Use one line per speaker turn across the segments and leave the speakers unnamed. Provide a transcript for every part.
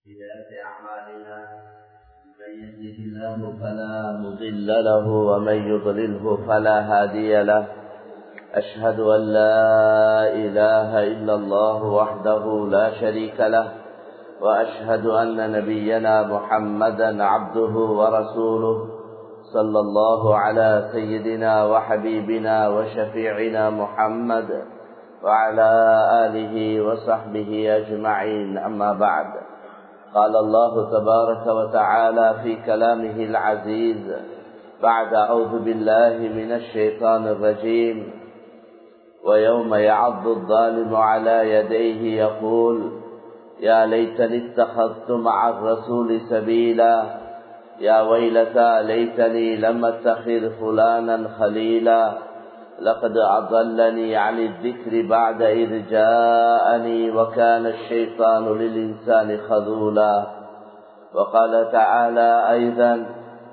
سيئات أعمالنا من يهده الله فلا مضل له ومن يضلله فلا هادي له أشهد أن لا إله إلا الله وحده لا شريك له وأشهد أن نبينا محمدا عبده ورسوله صلى الله على سيدنا وحبيبنا وشفيعنا محمد وعلى آله وصحبه أجمعين أما بعد قال الله تبارك وتعالى في كلامه العزيز بعد أعوذ بالله من الشيطان الرجيم ويوم يعض الظالم على يديه يقول يا ليتني اتخذت مع الرسول سبيلا يا ويلتى ليتني لم اتخذ فلانا خليلا لقد أضلني عن الذكر بعد إذ جاءني وكان الشيطان للإنسان خذولا وقال تعالى أيضا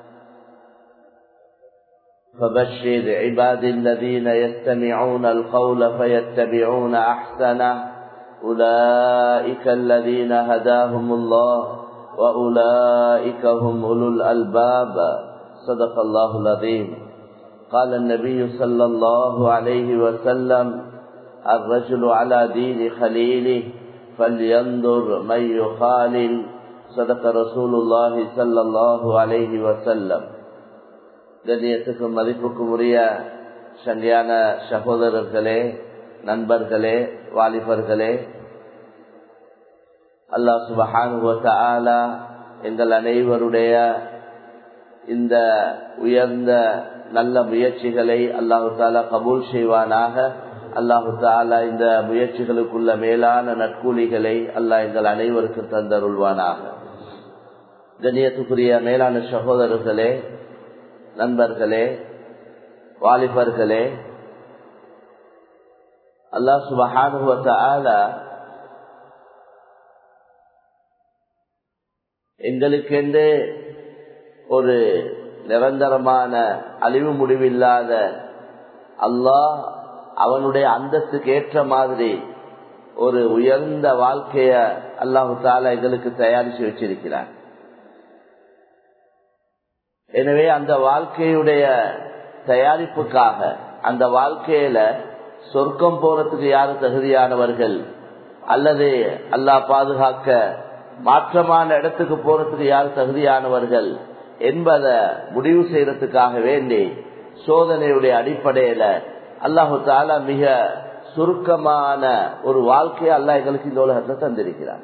فبشر عباد الذين يستمعون القول فيتبعون أحسنه أولئك الذين هداهم الله وأولئك هم أولو الألباب صدق الله العظيم قال النبي صلى الله عليه وسلم الرجل على دين خليله فلينظر من يخالل صدق رسول الله صلى الله عليه وسلم கண்ணியத்துக்கும் மதிப்புக்கும் உரிய சங்கையான சகோதரர்களே நண்பர்களே வாலிபர்களே அல்லா சுபஹானுவ எங்கள் அனைவருடைய இந்த உயர்ந்த நல்ல முயற்சிகளை அல்லாஹு தாலா கபூல் செய்வானாக அல்லாஹு தாலா இந்த முயற்சிகளுக்குள்ள மேலான நற்கூலிகளை அல்லாஹ் எங்கள் அனைவருக்கு தந்தருள்வானாக கண்ணியத்துக்குரிய மேலான சகோதரர்களே நண்பர்களே வாலிபர்களே அல்லாஹ் சுபஹானுவ எங்களுக்கென்று ஒரு நிரந்தரமான அழிவு முடிவில்லாத அல்லாஹ் அவனுடைய அந்தஸ்துக்கு ஏற்ற மாதிரி ஒரு உயர்ந்த வாழ்க்கைய அல்லாஹு தாலா எங்களுக்கு தயாரித்து வச்சிருக்கிறார் எனவே அந்த வாழ்க்கையுடைய தயாரிப்புக்காக அந்த வாழ்க்கையில சொர்க்கம் போறதுக்கு யாரு தகுதியானவர்கள் அல்லது அல்லாஹ் பாதுகாக்க மாற்றமான இடத்துக்கு போறதுக்கு யார் தகுதியானவர்கள் என்பதை முடிவு செய்யறதுக்காக வேண்டி சோதனையுடைய அடிப்படையில அல்லாஹு தாலா மிக சுருக்கமான ஒரு வாழ்க்கையை அல்லாஹ் எங்களுக்கு இந்த உலகத்துல தந்திருக்கிறார்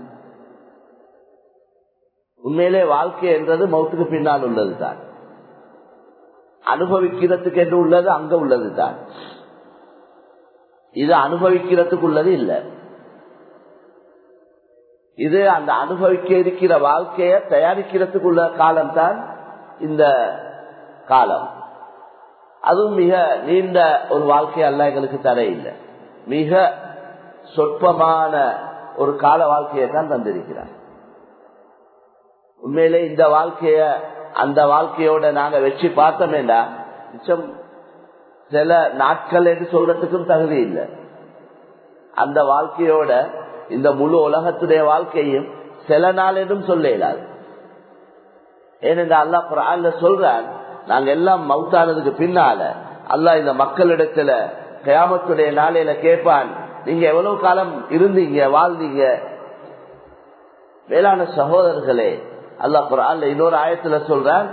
உண்மையிலே வாழ்க்கை என்றது மௌத்துக்கு பின்னால் உள்ளது தான் அனுபவிக்கிறதுக்கு என்று உள்ளது அங்க உள்ளது தான் இது அனுபவிக்கிறதுக்கு உள்ளது இல்லை இது அந்த அனுபவிக்க இருக்கிற வாழ்க்கைய தயாரிக்கிறதுக்குள்ள காலம் தான் இந்த காலம் அதுவும் மிக நீண்ட ஒரு வாழ்க்கை அல்ல எங்களுக்கு தர இல்லை மிக சொற்பமான ஒரு கால வாழ்க்கையை தான் தந்திருக்கிறார் உண்மையிலே இந்த வாழ்க்கைய அந்த வாழ்க்கையோட நாங்க வச்சு பார்த்தோமேண்டா மிச்சம் சில நாட்கள் என்று சொல்றதுக்கும் தகுதி இல்லை அந்த வாழ்க்கையோட இந்த முழு உலகத்துடைய வாழ்க்கையும் சில நாள் என்றும் சொல்ல இயலாது ஏனென்ற அல்லா குரான்ல சொல்றான் நாங்க எல்லாம் மவுத்தானதுக்கு பின்னால அல்லா இந்த மக்களிடத்துல கயாமத்துடைய நாளையில கேட்பான் நீங்க எவ்வளவு காலம் இருந்தீங்க வாழ்ந்தீங்க வேளாண் சகோதரர்களே அல்லா குரான்ல இன்னொரு ஆயத்துல சொல்றான்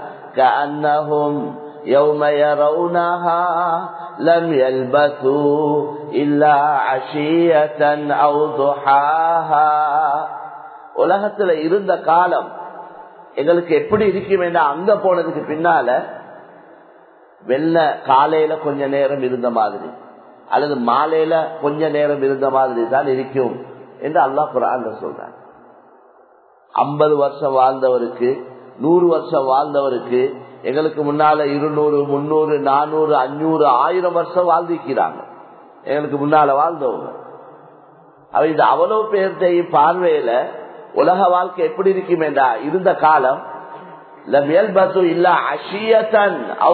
يوم يرونها لم يلبثوا إلا عشية أو ضحاها உலகத்துல இருந்த காலம் எங்களுக்கு எப்படி இருக்கும் என்ற அங்க போனதுக்கு பின்னால வெள்ள காலையில கொஞ்ச நேரம் இருந்த மாதிரி அல்லது மாலையில கொஞ்ச நேரம் இருந்த மாதிரி தான் இருக்கும் என்று அல்லா குரான் சொல்றாங்க ஐம்பது வருஷம் வாழ்ந்தவருக்கு நூறு வருஷம் வாழ்ந்தவருக்கு எங்களுக்கு முன்னால இருநூறு முன்னூறு நானூறு அஞ்சூறு ஆயிரம் வருஷம் வாழ்ந்திருக்கிறாங்க எங்களுக்கு முன்னால வாழ்ந்தவங்க அவ இது அவ்வளவு பேர்த்தையும் பார்வையில உலக வாழ்க்கை எப்படி இருக்கும் என்றா இருந்த காலம் இல்ல அஷியத்தன்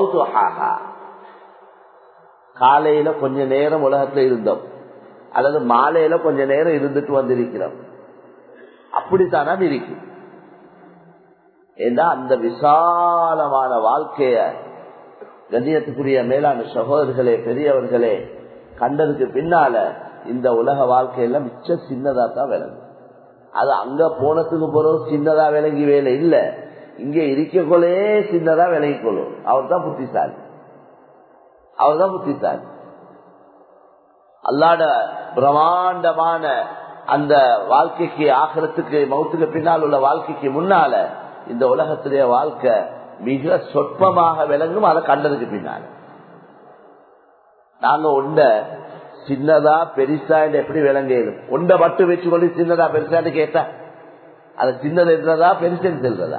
காலையில கொஞ்ச நேரம் உலகத்துல இருந்தோம் அல்லது மாலையில கொஞ்ச நேரம் இருந்துட்டு வந்திருக்கிறோம் அப்படித்தானா இருக்கு ஏன்னா அந்த விசாலமான வாழ்க்கைய கண்ணியத்துக்குரிய மேலான சகோதரர்களே பெரியவர்களே கண்டதுக்கு பின்னால இந்த உலக வாழ்க்கையில மிச்ச சின்னதா தான் விளங்கும் அது அங்க போனதுக்கு போறது சின்னதா விளங்கி வேலை இல்ல இங்க இருக்கக்கொள்ளே சின்னதா விளங்கி கொள்ளும் அவர் தான் புத்திசாலி அவர் தான் புத்திசாலி அல்லாட பிரம்மாண்டமான அந்த வாழ்க்கைக்கு ஆகிறதுக்கு மௌத்துக்கு பின்னால் உள்ள வாழ்க்கைக்கு முன்னால இந்த உலகத்துடைய வாழ்க்கை மிக சொற்பமாக விளங்கும் அதை கண்டதுக்கு பின்னால நாங்க உண்ட சின்னதா பெருசா எப்படி விளங்கிடும் உண்ட மட்டும் வச்சு கொண்டு சின்னதா பெருசான்னு கேட்டா அது சின்னது என்றதா பெருசு செல்றதா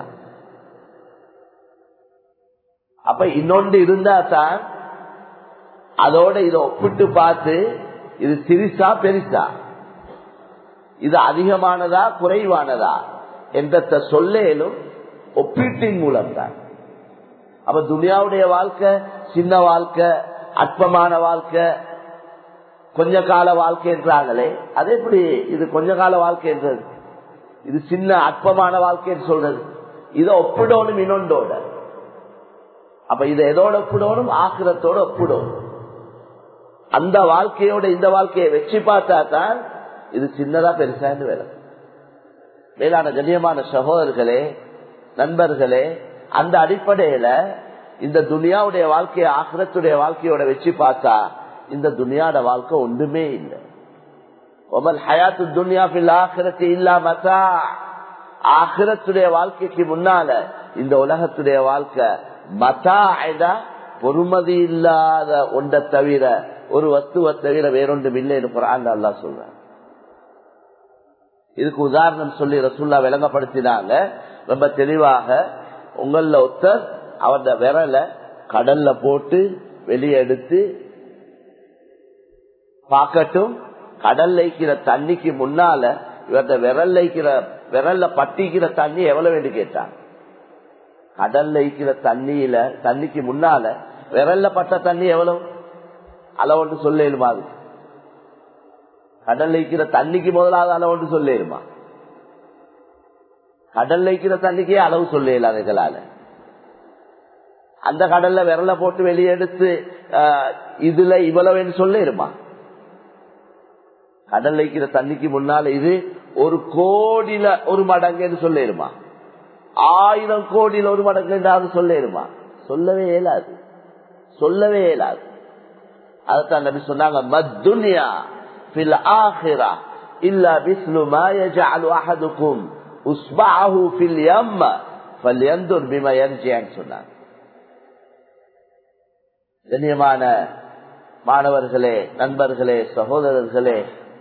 அப்ப இன்னொன்று இருந்தா தான் அதோட இதை ஒப்பிட்டு பார்த்து இது சிரிசா பெருசா இது அதிகமானதா குறைவானதா என்ற சொல்லேலும் ஒப்பீட்டின் மூலம் தான் அப்ப துனியாவுடைய வாழ்க்கை சின்ன வாழ்க்கை அற்பமான வாழ்க்கை கொஞ்ச கால வாழ்க்கை என்றாங்களே அது எப்படி இது கொஞ்ச கால வாழ்க்கை என்றது இது சின்ன அற்பமான வாழ்க்கைன்னு சொல்றது இதை ஒப்பிடணும் இன்னொன்றோட அப்ப இதை எதோட ஒப்பிடணும் ஆக்கிரத்தோட ஒப்பிடணும் அந்த வாழ்க்கையோட இந்த வாழ்க்கையை வச்சு பார்த்தா தான் இது சின்னதா பெருசான்னு வேலை மேலான கண்ணியமான சகோதரர்களே நண்பர்களே அந்த அடிப்படையில இந்த துனியாவுடைய வாழ்க்கையை ஆக்கிரத்துடைய வாழ்க்கையோட வச்சு பார்த்தா இந்த துனியாட வாழ்க்கை ஒன்றுமே இல்லை ஒமல் ஹயாத்து துன்யா பில் ஆக்கிரத்து இல்லாமத்தா ஆக்கிரத்துடைய வாழ்க்கைக்கு முன்னால இந்த உலகத்துடைய வாழ்க்கை மதா பொறுமதி இல்லாத ஒன்றை தவிர ஒரு வஸ்துவை தவிர வேறொன்றும் இல்லைன்னு குரான் அல்லா சொல்றான் இதுக்கு உதாரணம் சொல்லி ரசுல்லா விளங்கப்படுத்தினாங்க ரொம்ப தெளிவாக உங்கள ஒருத்தர் அவருடைய விரலை கடல்ல போட்டு வெளியே எடுத்து பார்க்கட்டும் கடல்ல இருக்கிற தண்ணிக்கு முன்னால இவர்த விரல்ல இருக்கிற விரல்ல பட்டிக்கிற தண்ணி எவ்வளவு வேண்டு கேட்டான் கடல்ல இருக்கிற தண்ணியில தண்ணிக்கு முன்னால விரல்ல பட்ட தண்ணி எவ்வளவு அளவுன்னு சொல்லிடுமா அது கடல்ல இருக்கிற தண்ணிக்கு முதலாவது அளவுன்னு சொல்லிடுமா கடல்ல இருக்கிற தண்ணிக்கே அளவு சொல்லல அதுகளால அந்த கடல்ல விரல போட்டு வெளியெடுத்து இதுல இவ்வளவுன்னு சொல்லிடுமா கடல்ல இருக்கிற தண்ணிக்கு முன்னால இது ஒரு கோடியில ஒரு மடங்குன்னு சொல்லிடுமா ஆயிரம் கோடியில ஒரு மடங்கு என்றாவது சொல்லிடுமா சொல்லவே இயலாது சொல்லவே இயலாது அதைத்தான் நபி சொன்னாங்க மத்துன்யா பில் ஆஹிரா இல்ல பிஸ்லு மா யஜஅலு அஹதுக்கும் உஸ்பஅஹு ஃபில் யம் ஃபல்யன்துர் பிமா யர்ஜின்னு சொன்னாங்க கண்ணியமான மாணவர்களே நண்பர்களே சகோதரர்களே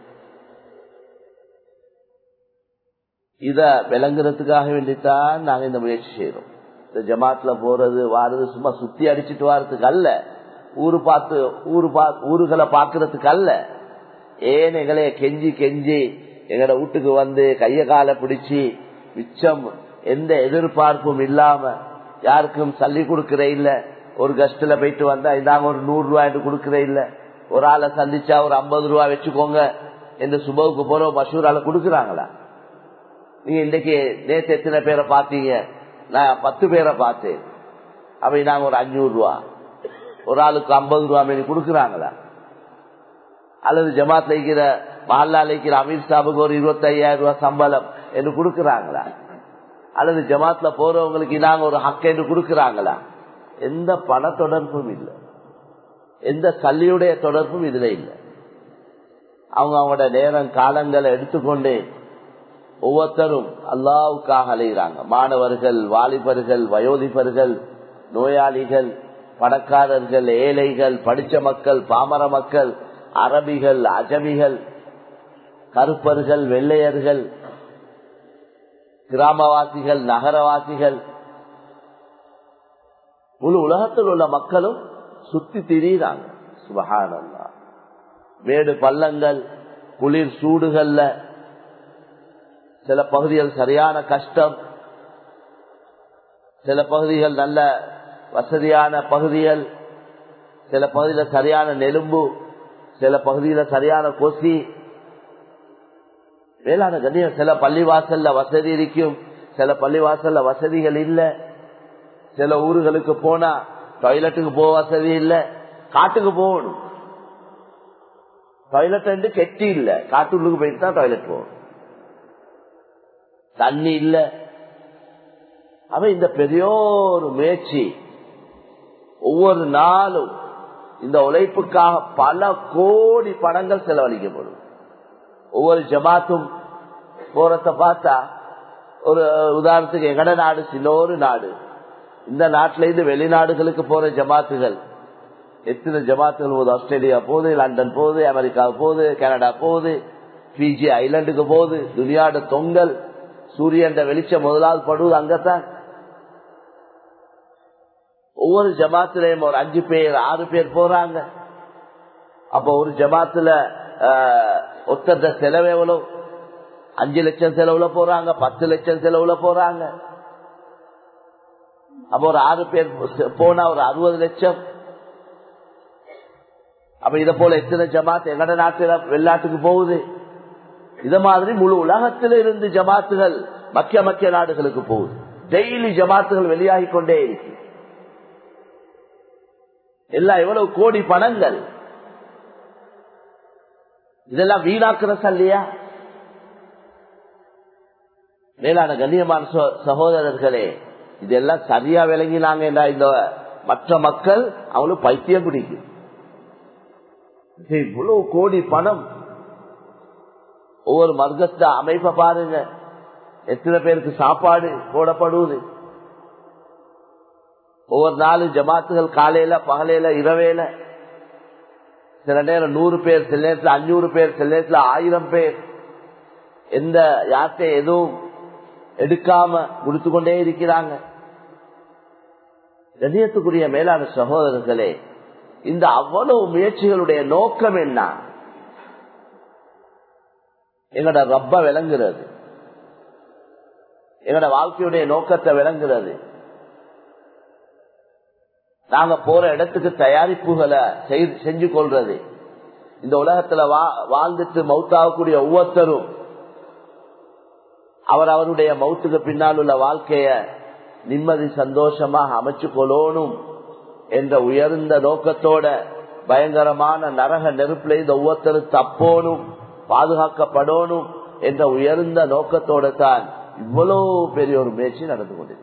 இத விளங்குறதுக்காக வேண்டித்தான் நாங்க இந்த முயற்சி செய்யறோம் இந்த ஜமாத்ல போறது வாரது சும்மா சுத்தி அடிச்சுட்டு வாரதுக்கு அல்ல ஊரு பார்த்து ஊரு ஊருகளை பாக்குறதுக்கு அல்ல ஏன் எங்களைய கெஞ்சி கெஞ்சி எங்கட வீட்டுக்கு வந்து கைய கால பிடிச்சி மிச்சம் எந்த எதிர்பார்ப்பும் இல்லாம யாருக்கும் சல்லி கொடுக்கற இல்ல ஒரு கஷ்டல போயிட்டு வந்தா இதாங்க ஒரு நூறு ரூபாய் கொடுக்கற இல்ல ஒரு ஆளை சந்திச்சா ஒரு ஐம்பது ரூபாய் வச்சுக்கோங்க இந்த சுபவுக்கு போற மசூரால கொடுக்கறாங்களா நீங்க இன்னைக்கு நேற்று எத்தனை பேரை பாத்தீங்க நான் பத்து பேரை பார்த்தேன் அப்ப நாங்க ஒரு அஞ்சூறு ரூபா ஒரு ஆளுக்கு ஐம்பது ரூபா மீறி கொடுக்கறாங்களா அல்லது ஜமாத்ல இருக்கிற மஹல்லால இருக்கிற அமீர் சாபுக்கு ஒரு இருபத்தி ஐயாயிரம் ரூபாய் சம்பளம் என்று கொடுக்கறாங்களா அல்லது ஜமாத்ல போறவங்களுக்கு நாங்க ஒரு ஹக்க என்று கொடுக்கறாங்களா எந்த பண தொடர்பும் இல்லை எந்த கல்வியுடைய தொடர்பும் இதுல இல்லை அவங்க அவங்களோட நேரம் காலங்களை எடுத்துக்கொண்டு ஒவ்வொருத்தரும் அல்லாவுக்காக அலைகிறாங்க மாணவர்கள் வாலிபர்கள் வயோதிபர்கள் நோயாளிகள் பணக்காரர்கள் ஏழைகள் படிச்ச மக்கள் பாமர மக்கள் அரபிகள் அஜமிகள் கருப்பர்கள் வெள்ளையர்கள் கிராமவாசிகள் நகரவாசிகள் முழு உலகத்தில் உள்ள மக்களும் சுத்தி திரியிறாங்க சுபகானந்தா மேடு பள்ளங்கள் குளிர் சூடுகள்ல சில பகுதிகள் சரியான கஷ்டம் சில பகுதிகள் நல்ல வசதியான பகுதிகள் சில பகுதியில் சரியான நெலும்பு சில பகுதியில் சரியான கொசி வேளாண் கண்ணியம் சில பள்ளிவாசல்ல வசதி இருக்கும் சில பள்ளிவாசல்ல வசதிகள் இல்ல சில ஊர்களுக்கு போனா டாய்லெட்டுக்கு போக வசதி இல்ல காட்டுக்கு போகணும் டாய்லெட் வந்து கெட்டி இல்ல காட்டுள்ளுக்கு போயிட்டு தான் டாய்லெட் போகணும் தண்ணி இல்ல அவன் இந்த பெரியோரு முயற்சி ஒவ்வொரு நாளும் இந்த உழைப்புக்காக பல கோடி பணங்கள் செலவழிக்கப்படும் ஒவ்வொரு ஜமாத்தும் போறத பார்த்தா ஒரு உதாரணத்துக்கு எங்கட நாடு சில ஒரு நாடு இந்த நாட்டில இருந்து வெளிநாடுகளுக்கு போற ஜமாத்துகள் எத்தனை ஜமாத்துகள் போகுது ஆஸ்திரேலியா போகுது லண்டன் போகுது அமெரிக்கா போகுது கனடா போகுது பிஜி ஐலண்டுக்கு போகுது துனியாட தொங்கல் சூரியன் வெளிச்சம் முதலாவது படுவது அங்கத்தான் ஒவ்வொரு ஜமாத்திலையும் ஒரு அஞ்சு பேர் ஆறு பேர் போறாங்க அப்ப ஒரு ஜமாத்துல ஒத்தந்த செலவு எவ்வளவு அஞ்சு லட்சம் செலவுல போறாங்க பத்து லட்சம் செலவுல போறாங்க அப்ப ஒரு ஆறு பேர் போனா ஒரு அறுபது லட்சம் அப்ப இத போல எத்தனை ஜமாத் எங்கட நாட்டுல வெளிநாட்டுக்கு போகுது இத மாதிரி முழு உலகத்தில இருந்து ஜமாத்துகள் மக்கிய மக்கிய நாடுகளுக்கு போகுது டெய்லி ஜமாத்துகள் வெளியாகி கொண்டே இருக்கு எல்லாம் எவ்வளவு கோடி பணங்கள் இதெல்லாம் வீணாக்குற சல்லையா மேலான கண்ணியமான சகோதரர்களே இதெல்லாம் சரியா விளங்கினாங்க இந்த மற்ற மக்கள் அவங்களுக்கு பைத்தியம் பிடிக்கும் இவ்வளவு கோடி பணம் ஒவ்வொரு மர்க்கத்த அமைப்பை பாருங்க எத்தனை பேருக்கு சாப்பாடு போடப்படுவது ஒவ்வொரு நாலு ஜமாத்துகள் காலையில பகலையில இரவேல சில நேரம் நூறு பேர் சில நேரத்தில் அஞ்சூறு பேர் சில நேரத்தில் ஆயிரம் பேர் எந்த யார்கிட்ட எதுவும் எடுக்காம கொடுத்து கொண்டே இருக்கிறாங்க கண்ணியத்துக்குரிய மேலான சகோதரர்களே இந்த அவ்வளவு முயற்சிகளுடைய நோக்கம் என்ன எங்கட ரப்ப விளங்குறது எங்கட வாழ்க்கையுடைய நோக்கத்தை விளங்குறது நாங்க போற இடத்துக்கு தயாரிப்புகளை செஞ்சு கொள்றது இந்த உலகத்துல வாழ்ந்துட்டு மவுத்தாகக்கூடிய ஒவ்வொருத்தரும் அவர் அவருடைய மவுத்துக்கு பின்னால் உள்ள வாழ்க்கைய நிம்மதி சந்தோஷமாக அமைச்சு கொள்ளணும் என்ற உயர்ந்த நோக்கத்தோட பயங்கரமான நரக நெருப்புல இந்த ஒவ்வொருத்தரும் தப்போனும் பாதுகாக்கப்படணும் என்ற உயர்ந்த நோக்கத்தோட தான் இவ்வளவு பெரிய ஒரு முயற்சி நடந்து கொண்டிருக்கு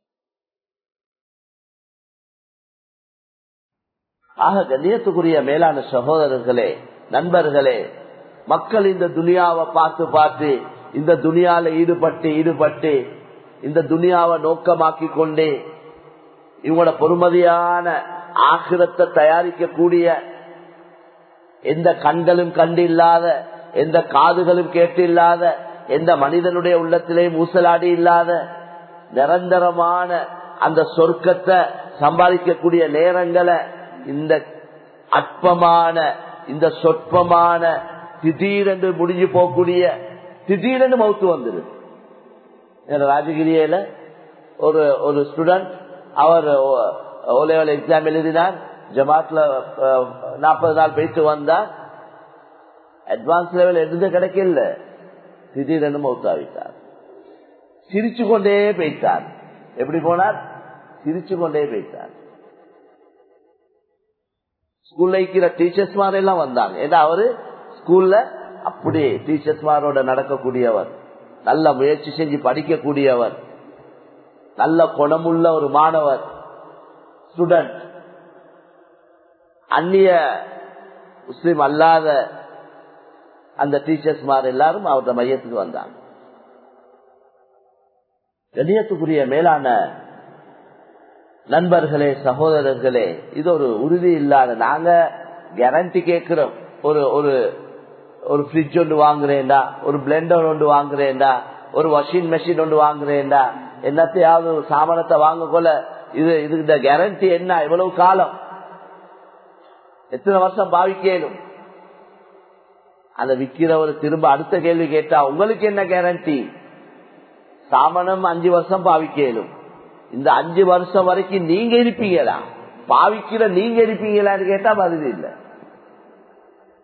ஆக கண்ணியத்துக்குரிய மேலான சகோதரர்களே நண்பர்களே மக்கள் இந்த துனியாவை பார்த்து பார்த்து இந்த துனியால ஈடுபட்டு ஈடுபட்டு இந்த துனியாவை நோக்கமாக்கி கொண்டே இவங்களோட பொறுமதியான ஆக்கிரத்தை தயாரிக்கக்கூடிய எந்த கண்களும் கண்டு இல்லாத எந்த காதுகளும் கேட்டு இல்லாத எந்த மனிதனுடைய உள்ளத்திலே ஊசலாடி இல்லாத நிரந்தரமான அந்த சொர்க்கத்தை சம்பாதிக்கக்கூடிய நேரங்களை இந்த அற்பமான இந்த சொற்பமான திடீரென்று முடிஞ்சு போகக்கூடிய திடீரென்று மவுத்து வந்துடும் ராஜகிரியில ஒரு ஒரு ஸ்டூடெண்ட் அவர் ஓலைவல் எக்ஸாம் எழுதினார் ஜமாத்ல நாற்பது நாள் போயிட்டு வந்தார் அட்வான்ஸ் லெவல் எதுவுமே கிடைக்கல திடீரென்று மௌத்தாவிட்டார் சிரிச்சு கொண்டே போயிட்டார் எப்படி போனார் சிரிச்சு கொண்டே போயிட்டார் ஸ்கூல்ல இருக்கிற டீச்சர்ஸ் எல்லாம் வந்தாங்க ஏன்னா அவரு ஸ்கூல்ல அப்படியே டீச்சர்ஸ் மாரோட நடக்கக்கூடியவர் நல்ல முயற்சி செஞ்சு படிக்கக்கூடியவர் நல்ல குணமுள்ள ஒரு மாணவர் ஸ்டூடெண்ட் அந்நிய முஸ்லிம் அல்லாத அந்த டீச்சர்ஸ் மார் எல்லாரும் அவரோட மையத்துக்கு வந்தாங்க கண்ணியத்துக்குரிய மேலான நண்பர்களே சகோதரர்களே இது ஒரு உறுதி இல்லாத நாங்க கேரண்டி கேட்கிறோம் ஒரு ஒரு ஒரு ஃப்ரிட்ஜ் ஒன்று வாங்குறேன்டா ஒரு பிளெண்டர் ஒன்று வாங்குறேன்டா ஒரு வாஷிங் மெஷின் ஒன்று வாங்குறேன்டா என்னத்தையாவது ஒரு சாமானத்தை வாங்க கொள்ள இது இதுக்கு இந்த கேரண்டி என்ன எவ்வளவு காலம் எத்தனை வருஷம் பாவிக்கணும் அந்த விக்கிறவர் திரும்ப அடுத்த கேள்வி கேட்டா உங்களுக்கு என்ன கேரண்டி சாமனம் அஞ்சு வருஷம் பாவிக்கலும் இந்த அஞ்சு வருஷம் வரைக்கும் நீங்க இருப்பீங்களா பாவிக்கிற நீங்க இருப்பீங்களான்னு கேட்டா பதில் இல்ல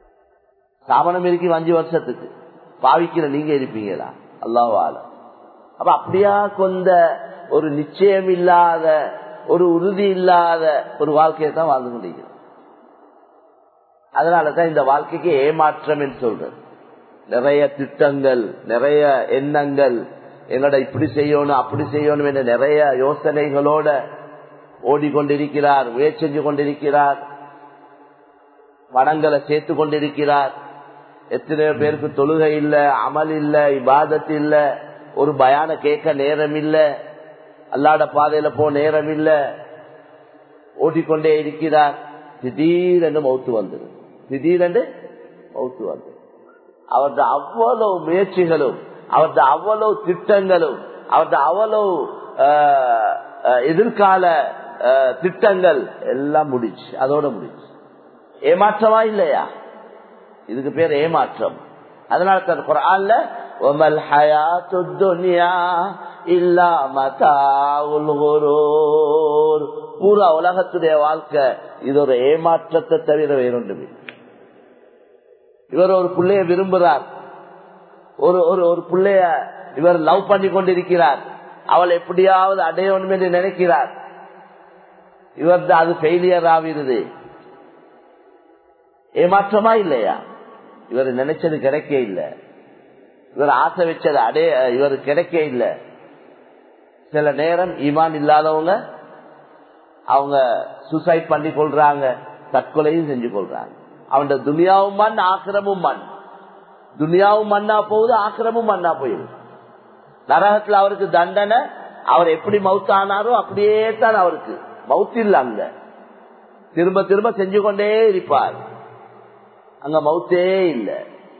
சாமனம் இருக்கும் அஞ்சு வருஷத்துக்கு பாவிக்கிற நீங்க இருப்பீங்களா அல்லாவால அப்ப அப்படியா கொண்ட ஒரு நிச்சயம் இல்லாத ஒரு உறுதி இல்லாத ஒரு வாழ்க்கையை தான் வாழ்ந்து கொண்டிருக்கிறோம் அதனாலதான் இந்த வாழ்க்கைக்கு ஏமாற்றம் என்று சொல்றது நிறைய திட்டங்கள் நிறைய எண்ணங்கள் எங்கட இப்படி செய்யணும் அப்படி செய்யணும் என்ற நிறைய யோசனைகளோட ஓடிக்கொண்டிருக்கிறார் முயற்சி செஞ்சு கொண்டிருக்கிறார் பணங்களை சேர்த்து கொண்டிருக்கிறார் எத்தனையோ பேருக்கு தொழுகை இல்ல அமல் இல்ல இபாதத் இல்ல ஒரு பயான கேட்க நேரம் இல்ல அல்லாட பாதையில போ நேரம் இல்ல ஓடிக்கொண்டே இருக்கிறார் திடீரென்று மௌத்து வந்தது திடீரென்று மௌத்து வந்தது அவரது அவ்வளவு முயற்சிகளும் அவரது அவ்வளவு திட்டங்களும் அவரது அவ்வளவு எதிர்கால திட்டங்கள் எல்லாம் முடிச்சு அதோட முடிச்சு ஏமாற்றமா இல்லையா இதுக்கு பேர் ஏமாற்றம் அதனால தான் குரான்ல ஒமல் ஹயாத்து துன்யா இல்லா மதாவுல் குரூர் பூரா உலகத்துடைய வாழ்க்கை இது ஒரு ஏமாற்றத்தை தவிர வேறொன்றுமே இவர் ஒரு பிள்ளைய விரும்புறார் ஒரு ஒரு ஒரு பிள்ளைய இவர் லவ் பண்ணி கொண்டிருக்கிறார் அவள் எப்படியாவது அடையணும் என்று நினைக்கிறார் இவர் அது ஃபெயிலியர் ஆகிறது ஏமாற்றமா இல்லையா இவர் நினைச்சது கிடைக்க இல்ல இவர் ஆசை வச்சது அடைய இவர் கிடைக்க இல்ல சில நேரம் ஈமான் இல்லாதவங்க அவங்க சூசைட் பண்ணி கொள்றாங்க தற்கொலையும் செஞ்சு கொள்றாங்க அவன் துனியாவும் மண் ஆக்கிரமும் மண் துனியாவும் மண்ணா போகுது ஆக்கிரமும் மண்ணா போயிடுது நரகத்துல அவருக்கு தண்டனை அவர் எப்படி மவுத் ஆனாரோ அப்படியே தான் அவருக்கு மவுத் இல்ல அங்க திரும்ப திரும்ப செஞ்சு கொண்டே இருப்பார் அங்க மவுத்தே இல்ல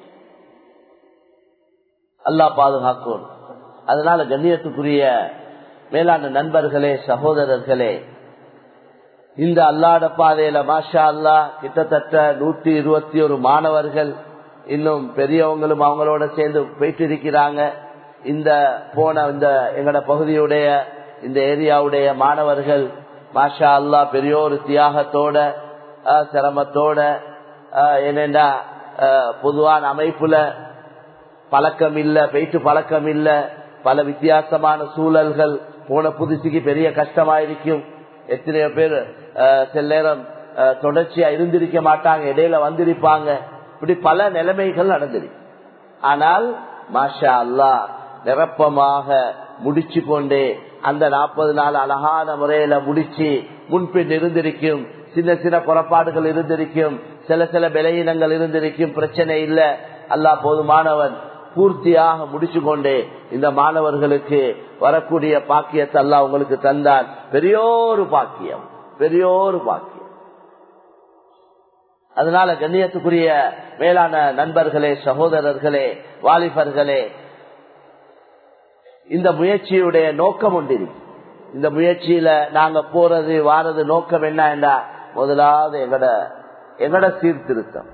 அல்லா பாதுகாக்கும் அதனால கண்ணியத்துக்குரிய மேலான நண்பர்களே சகோதரர்களே இந்த அல்லாட பாதையில மாஷா அல்லா கிட்டத்தட்ட நூத்தி இருபத்தி ஒரு மாணவர்கள் இன்னும் பெரியவங்களும் அவங்களோட சேர்ந்து போயிட்டு இருக்கிறாங்க இந்த போன இந்த எங்கட பகுதியுடைய இந்த ஏரியாவுடைய மாணவர்கள் மாஷா அல்லா பெரிய ஒரு தியாகத்தோட சிரமத்தோட என்னென்னா பொதுவான அமைப்புல பழக்கம் இல்ல போயிட்டு பழக்கம் இல்ல பல வித்தியாசமான சூழல்கள் போன புதுசுக்கு பெரிய கஷ்டமாயிருக்கும் எத்தனையோ பேர் சில நேரம் தொடர்ச்சியா இருந்திருக்க மாட்டாங்க இடையில வந்திருப்பாங்க இப்படி பல நிலைமைகள் நடந்திருக்கு ஆனால் மாஷா அல்லா நிரப்பமாக முடிச்சு கொண்டே அந்த நாற்பது நாள் அழகான முறையில முடிச்சு முன்பின் இருந்திருக்கும் சின்ன சின்ன புறப்பாடுகள் இருந்திருக்கும் சில சில விலையினங்கள் இருந்திருக்கும் பிரச்சனை இல்ல அல்லா போதுமானவன் பூர்த்தியாக முடிச்சு கொண்டே இந்த மாணவர்களுக்கு வரக்கூடிய பாக்கியத்தை அல்லா உங்களுக்கு தந்தான் பெரியோரு பாக்கியம் பெரியோரு பாக்கியம் அதனால கண்ணியத்துக்குரிய மேலான நண்பர்களே சகோதரர்களே வாலிபர்களே இந்த முயற்சியுடைய நோக்கம் உண்டு இந்த முயற்சியில நாங்க போறது வாரது நோக்கம் என்ன முதலாவது எங்கட எங்கட சீர்திருத்தம்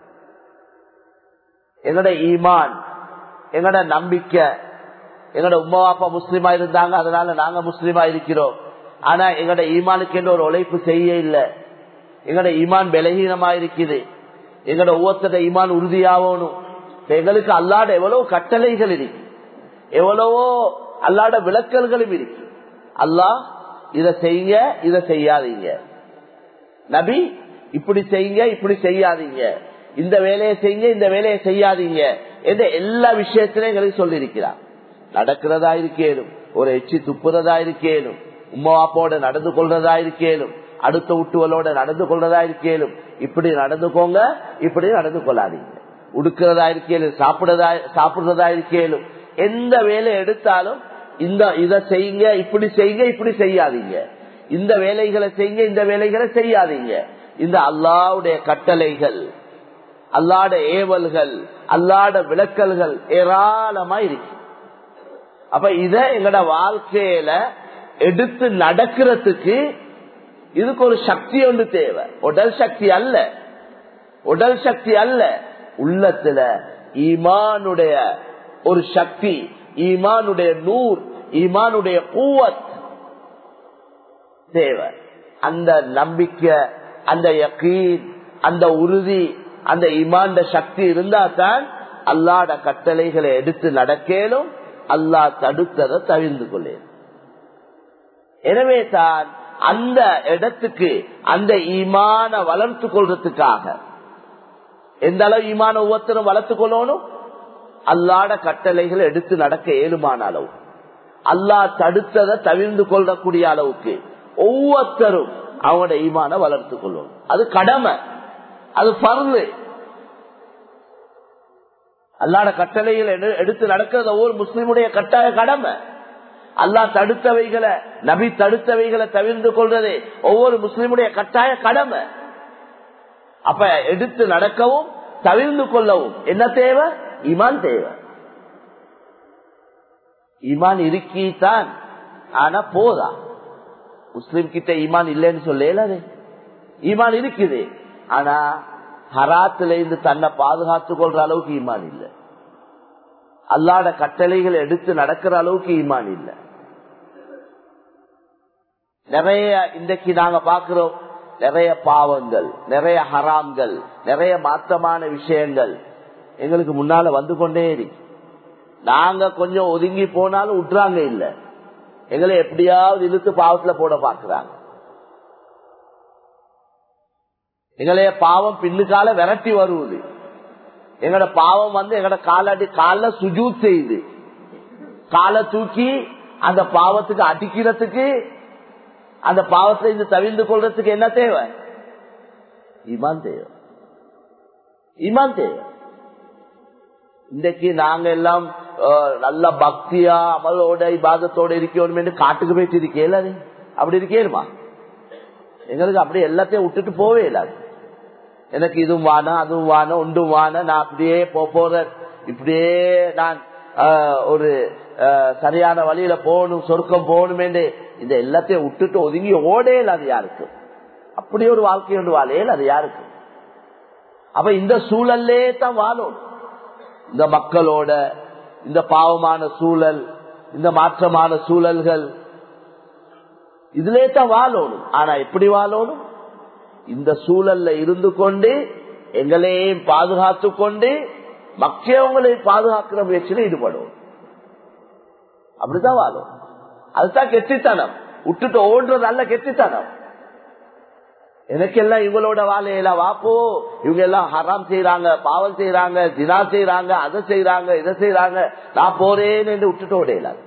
எங்கட ஈமான் எங்கட நம்பிக்கை எங்கட உமா அப்பா முஸ்லீமா இருந்தாங்க அதனால நாங்க முஸ்லீமா இருக்கிறோம் ஆனா எங்கட ஈமானுக்கு ஒரு உழைப்பு செய்ய இல்லை எங்கட ஈமான் பலகீனமா இருக்குது எங்கட ஒவ்வொருத்தர ஈமான் உறுதியாகணும் எங்களுக்கு அல்லாட எவ்வளவு கட்டளைகள் இருக்கு எவ்வளவோ அல்லாட விளக்கல்களும் இருக்கு அல்லாஹ் இத செய்யுங்க இத செய்யாதீங்க நபி இப்படி செய்யுங்க இப்படி செய்யாதீங்க இந்த வேலையை செய்யுங்க இந்த வேலையை செய்யாதீங்க என்ற எல்லா விஷயத்திலும் எங்களுக்கு சொல்லி இருக்கிறார் நடக்கிறதா இருக்கேனும் ஒரு எச்சி துப்புறதா இருக்கேனும் உமா அப்பாவோட நடந்து கொள்றதா இருக்கேனும் அடுத்த விட்டுவலோட நடந்து கொள்றதா இருக்கேனும் இப்படி நடந்துக்கோங்க இப்படி நடந்து கொள்ளாதீங்க உடுக்கிறதா இருக்கேனும் சாப்பிடுறதா சாப்பிடுறதா இருக்கேனும் எந்த வேலை எடுத்தாலும் இந்த இதை செய்யுங்க இப்படி செய்யுங்க இப்படி செய்யாதீங்க இந்த வேலைகளை செய்யுங்க இந்த வேலைகளை செய்யாதீங்க இந்த அல்லாவுடைய கட்டளைகள் அல்லாட ஏவல்கள் அல்லாட விளக்கல்கள் ஏராளமா இருக்கு அப்ப இத எங்கட வாழ்க்கையில எடுத்து நடக்கிறதுக்கு இதுக்கு ஒரு சக்தி ஒன்று தேவை உடல் சக்தி அல்ல உடல் சக்தி அல்ல உள்ளத்துல ஈமானுடைய ஒரு சக்தி ஈமானுடைய நூர் ஈமானுடைய பூவத் தேவை அந்த நம்பிக்கை அந்த யக்கீன் அந்த உறுதி அந்த இமாண்ட சக்தி இருந்தா தான் அல்லாட கட்டளைகளை எடுத்து நடக்கலும் அல்லாஹ் தடுத்ததை தவிர்ந்து கொள்ளேன் எனவே தான் அந்த இடத்துக்கு அந்த ஈமான வளர்த்து கொள்றதுக்காக எந்த அளவு ஈமான ஒவ்வொருத்தரும் வளர்த்துக் கொள்ளணும் அல்லாட கட்டளைகளை எடுத்து நடக்க ஏழுமான அளவு அல்லாஹ் தடுத்ததை தவிர்ந்து கொள்ளக்கூடிய அளவுக்கு ஒவ்வொருத்தரும் அவங்களோட ஈமான வளர்த்து கொள்ளணும் அது கடமை அது பருது அல்லாட கட்டளைகளை எடுத்து நடக்கிறது ஒவ்வொரு முஸ்லிமுடைய கட்டாய கடமை அல்லா தடுத்தவைகளை நபி தடுத்தவைகளை தவிர்த்து கொள்றதே ஒவ்வொரு முஸ்லிமுடைய கட்டாய கடமை அப்ப எடுத்து நடக்கவும் தவிர்ந்து கொள்ளவும் என்ன தேவை ஈமான் தேவை ஈமான் இருக்கித்தான் ஆனா போதா முஸ்லிம் கிட்ட ஈமான் இல்லைன்னு சொல்லல ஈமான் இருக்குது ஆனா ஹராத்துல இருந்து தன்னை பாதுகாத்துக் கொள்ற அளவுக்கு ஈமான் இல்லை அல்லாட கட்டளைகளை எடுத்து நடக்கிற அளவுக்கு ஈமான் இல்லை நிறைய இன்றைக்கு நாங்க பாக்குறோம் நிறைய பாவங்கள் நிறைய ஹராம்கள் நிறைய மாற்றமான விஷயங்கள் எங்களுக்கு முன்னால வந்து கொண்டே இருக்கு நாங்க கொஞ்சம் ஒதுங்கி போனாலும் விட்டுறாங்க இல்ல எங்களை எப்படியாவது இழுத்து பாவத்துல போட பாக்குறாங்க எங்களைய பாவம் பின்னுக்கால விரட்டி வருவது எங்கட பாவம் வந்து எங்கட காலாடி கால சுஜூத் செய்யுது காலை தூக்கி அந்த பாவத்துக்கு அடிக்கிறதுக்கு அந்த பாவத்தை இருந்து தவிர்ந்து கொள்றதுக்கு என்ன தேவை இமான் தேவை இமான் தேவை இன்றைக்கு நாங்க எல்லாம் நல்ல பக்தியா அமலோட இபாதத்தோட இருக்கணும் என்று காட்டுக்கு போயிட்டு இருக்கேன் அப்படி இருக்கேருமா எங்களுக்கு அப்படி எல்லாத்தையும் விட்டுட்டு போவே இல்லாது எனக்கு இதுவும் வானா அதுவும் வானா ஒன்றும் வானா நான் அப்படியே போற இப்படியே நான் ஒரு சரியான வழியில போகணும் சொர்க்கம் போகணும் என்று இந்த எல்லாத்தையும் விட்டுட்டு ஒதுங்கி ஓடேல் அது யாருக்கு அப்படி ஒரு வாழ்க்கை ஒன்று வாழையல் அது யாருக்கு அப்ப இந்த சூழல்லே தான் வாழும் இந்த மக்களோட இந்த பாவமான சூழல் இந்த மாற்றமான சூழல்கள் இதுலே தான் வாழணும் ஆனா எப்படி வாழணும் இந்த சூழல்ல இருந்து கொண்டு எங்களையும் பாதுகாத்து கொண்டு மக்கியவங்களை பாதுகாக்கிற முயற்சியில ஈடுபடும் அப்படித்தான் வாழும் அதுதான் கெட்டித்தனம் விட்டுட்டு ஓடுறது அல்ல கெட்டித்தனம் எனக்கெல்லாம் இவங்களோட வாழையில வாப்போ இவங்க எல்லாம் ஹராம் செய்யறாங்க பாவம் செய்யறாங்க தினா செய்யறாங்க அதை செய்யறாங்க இதை செய்யறாங்க நான் போறேன்னு என்று விட்டுட்டு ஓடையிலாங்க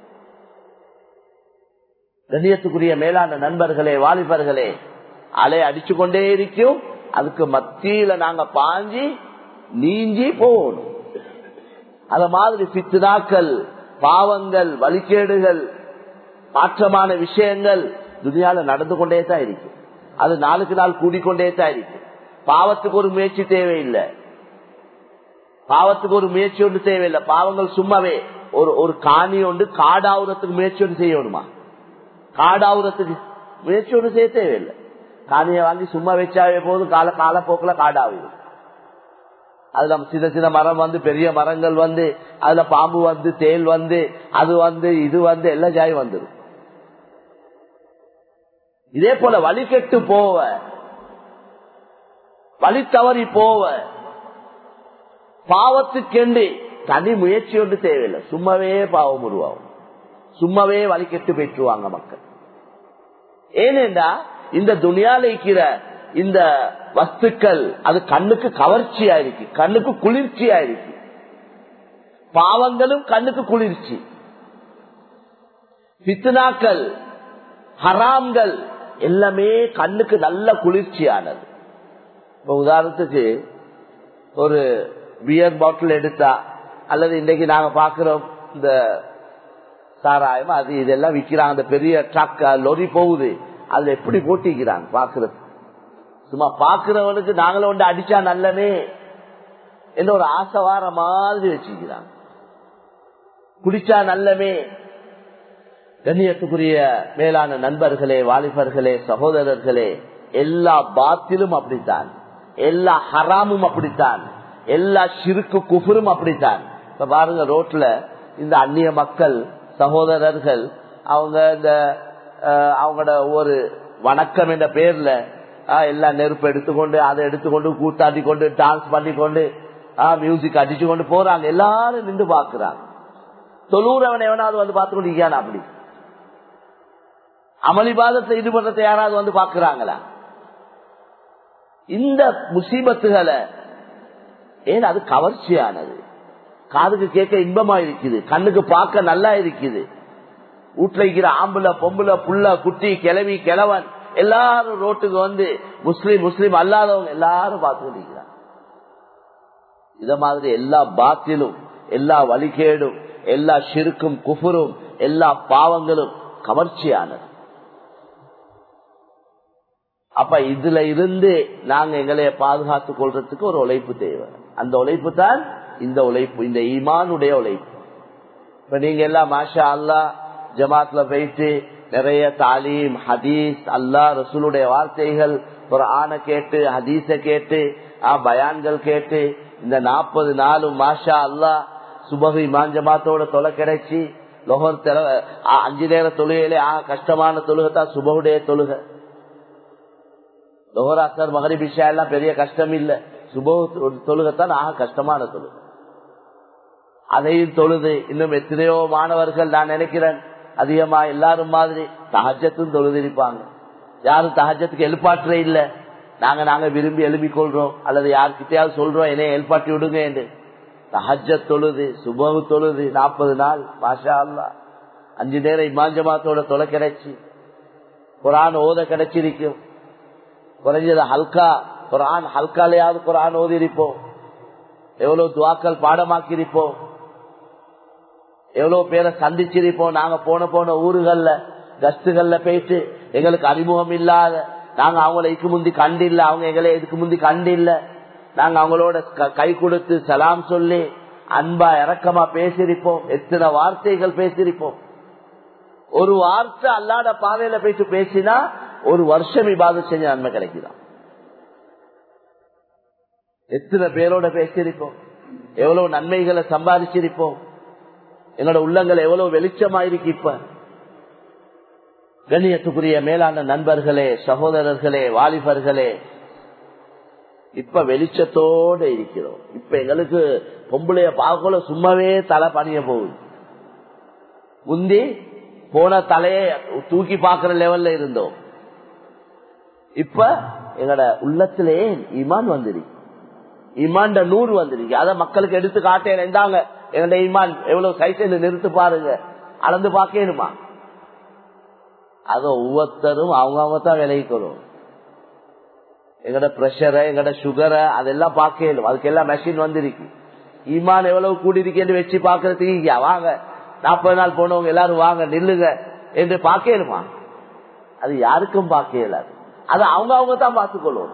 கண்ணியத்துக்குரிய மேலான நண்பர்களே வாலிபர்களே அலை அடிச்சு கொண்டே இருக்கும் அதுக்கு மத்தியில நாங்க பாஞ்சி நீஞ்சி போகணும் அத மாதிரி பித்துனாக்கள் பாவங்கள் வழிகேடுகள் மாற்றமான விஷயங்கள் துனியால நடந்து கொண்டே தான் இருக்கு அது நாளுக்கு நாள் கூடிக்கொண்டே தான் இருக்கு பாவத்துக்கு ஒரு முயற்சி தேவையில்லை பாவத்துக்கு ஒரு முயற்சி ஒன்று தேவையில்லை பாவங்கள் சும்மாவே ஒரு ஒரு காணி ஒன்று காடாவுறதுக்கு முயற்சி ஒன்று செய்யணுமா காடாவுறதுக்கு முயற்சி ஒன்று செய்ய தேவையில்லை காணியை வாங்கி சும்மா வச்சாவே போதும் கால காலப்போக்கில் காடாவிடும் அதுல சின்ன சின்ன மரம் வந்து பெரிய மரங்கள் வந்து அதுல பாம்பு வந்து தேல் வந்து அது வந்து இது வந்து எல்லா ஜாயும் வந்துடும் இதே போல வழி கெட்டு போவ வழி தவறி போவ பாவத்துக்கெண்டு தனி முயற்சி ஒன்று தேவையில்லை சும்மாவே பாவம் உருவாகும் சும்மாவே வழி கெட்டு பெற்றுவாங்க மக்கள் ஏனென்றா இந்த துணியால இருக்கிற இந்த வஸ்துக்கள் அது கண்ணுக்கு கவர்ச்சியா இருக்கு கண்ணுக்கு குளிர்ச்சியா இருக்கு பாவங்களும் கண்ணுக்கு குளிர்ச்சி பித்னாக்கள் ஹராம்கள் எல்லாமே கண்ணுக்கு நல்ல குளிர்ச்சியானது இப்ப உதாரணத்துக்கு ஒரு பியர் பாட்டில் எடுத்தா அல்லது இன்னைக்கு நாங்க பாக்குறோம் இந்த சாராயம் அது இதெல்லாம் விற்கிறாங்க அந்த பெரிய ட்ரக் லொரி போகுது அதுல எப்படி போட்டிக்கிறாங்க பாக்குறது சும்மா பாக்குறவனுக்கு நாங்களும் ஒன்று அடிச்சா நல்லமே என்ற ஒரு ஆசை வார மாதிரி வச்சுக்கிறாங்க குடிச்சா நல்லமே கண்ணியத்துக்குரிய மேலான நண்பர்களே வாலிபர்களே சகோதரர்களே எல்லா பாத்திலும் அப்படித்தான் எல்லா ஹராமும் அப்படித்தான் எல்லா சிறுக்கு குஃபரும் அப்படித்தான் இப்ப பாருங்க ரோட்ல இந்த அந்நிய மக்கள் சகோதரர்கள் அவங்க இந்த அவங்களோட ஒரு வணக்கம் என்ற பேர்ல எல்லா நெருப்பு எடுத்துக்கொண்டு அதை எடுத்துக்கொண்டு கூத்தாடி கொண்டு டான்ஸ் பண்ணி கொண்டு மியூசிக் அடிச்சு கொண்டு போறாங்க எல்லாரும் நின்று பாக்குறாங்க தொழுறவன் எவனாவது வந்து பார்த்து கொண்டிருக்கானா அப்படி அமளிபாதத்தை ஈடுபடுறத யாராவது வந்து பாக்குறாங்களா இந்த முசீபத்துகளை ஏன் அது கவர்ச்சியானது காதுக்கு கேட்க இன்பமா இருக்குது கண்ணுக்கு பார்க்க நல்லா இருக்குது வீட்டுல இருக்கிற ஆம்புல பொம்புல புள்ள குட்டி கிளவி கிழவன் எல்லாரும் ரோட்டுக்கு வந்து முஸ்லீம் முஸ்லீம் அல்லாதவங்க எல்லாரும் பார்த்து கொண்டிருக்கிறாங்க இத மாதிரி எல்லா பாத்திலும் எல்லா வழிகேடும் எல்லா ஷிருக்கும் குஃபுரும் எல்லா பாவங்களும் கவர்ச்சியானது அப்ப இதுல இருந்து நாங்க எங்களைய பாதுகாத்துக் கொள்றதுக்கு ஒரு உழைப்பு தேவை அந்த உழைப்பு தான் இந்த உழைப்பு இந்த ஈமானுடைய உழைப்பு இப்ப நீங்க எல்லாம் மாஷா அல்லா ஜமாத்ல போயிட்டு நிறைய தாலீம் ஹதீஸ் அல்லா ரசூலுடைய வார்த்தைகள் ஒரு ஆணை கேட்டு ஹதீஸ கேட்டு பயான்கள் கேட்டு இந்த நாற்பது நாளும் மாஷா அல்லா சுபகு இமான் ஜமாத்தோட தொலை கிடைச்சி லொஹர் அஞ்சு நேர தொழுகையிலே ஆ கஷ்டமான தொழுகத்தான் சுபகுடைய தொழுகை லொஹர் அசர் மகரி பிஷா எல்லாம் பெரிய கஷ்டம் இல்ல சுபகு தொழுகத்தான் ஆக கஷ்டமான தொழுகை அதையும் தொழுது இன்னும் எத்தனையோ மாணவர்கள் நான் நினைக்கிறேன் அதிகமா எல்லாரும் மாதிரி தகஜத்தும் தொழுதிருப்பாங்க யாரும் தகஜத்துக்கு எழுப்பாற்றே இல்ல நாங்க நாங்க விரும்பி எழுப்பிக் கொள்றோம் அல்லது யாருக்கிட்டையாவது சொல்றோம் என்னைய எழுப்பாட்டி விடுங்க என்று தஹஜ தொழுது சுபகு தொழுது நாற்பது நாள் மாஷா அல்லா அஞ்சு நேரம் இமாஞ்சமாத்தோட தொலை கிடைச்சி குரான் ஓத கிடைச்சிருக்கும் குறைஞ்சது ஹல்கா குரான் ஹல்காலையாவது குரான் ஓதி இருப்போம் எவ்வளவு துவாக்கள் பாடமாக்கி இருப்போம் எவ்வளவு பேரை சந்திச்சிருப்போம் நாங்க போன போன ஊருகள்ல கஸ்துகள்ல போயிட்டு எங்களுக்கு அறிமுகம் இல்லாத நாங்க அவங்கள இதுக்கு முந்தி கண்டு இல்ல அவங்க எங்களை இதுக்கு முந்தி கண்டு இல்ல நாங்க அவங்களோட கை கொடுத்து சலாம் சொல்லி அன்பா இறக்கமா பேசியிருப்போம் எத்தனை வார்த்தைகள் பேசியிருப்போம் ஒரு வார்த்தை அல்லாத பாதையில போயிட்டு பேசினா ஒரு வருஷம் இபாத செஞ்ச நன்மை கிடைக்குதான் எத்தனை பேரோட பேசியிருப்போம் எவ்வளவு நன்மைகளை சம்பாதிச்சிருப்போம் எங்களோட உள்ளங்கள் எவ்வளவு வெளிச்சமா இருக்கு இப்ப கண்ணியத்துக்குரிய மேலான நண்பர்களே சகோதரர்களே வாலிபர்களே இப்ப வெளிச்சத்தோட இருக்கிறோம் இப்ப எங்களுக்கு பொம்பளைய பார்க்கல சும்மாவே தலை பணிய போகுது முந்தி போன தலைய தூக்கி பாக்குற லெவல்ல இருந்தோம் இப்ப எங்கட உள்ளத்திலே ஈமான் வந்துருக்கு ஈமான் நூறு வந்துருக்கு அத மக்களுக்கு எடுத்து காட்டேன் இருந்தாங்க எங்கட ஈமான் எவ்வளவு கைசையில் நிறுத்து பாருங்க அளந்து பாக்கணுமா அத ஒவ்வொருத்தரும் அவங்க அவங்க தான் விளைவிக்கணும் எங்கட பிரஷரை எங்கட சுகரை அதெல்லாம் பார்க்கணும் அதுக்கெல்லாம் மெஷின் வந்துருக்கு ஈமான் எவ்வளவு கூடி இருக்கேன்னு வச்சு பாக்குறதுக்கு வாங்க நாற்பது நாள் போனவங்க எல்லாரும் வாங்க நில்லுங்க என்று பார்க்கணுமா அது யாருக்கும் பார்க்க இயலாது அது அவங்க அவங்க தான் பார்த்துக்கொள்ளும்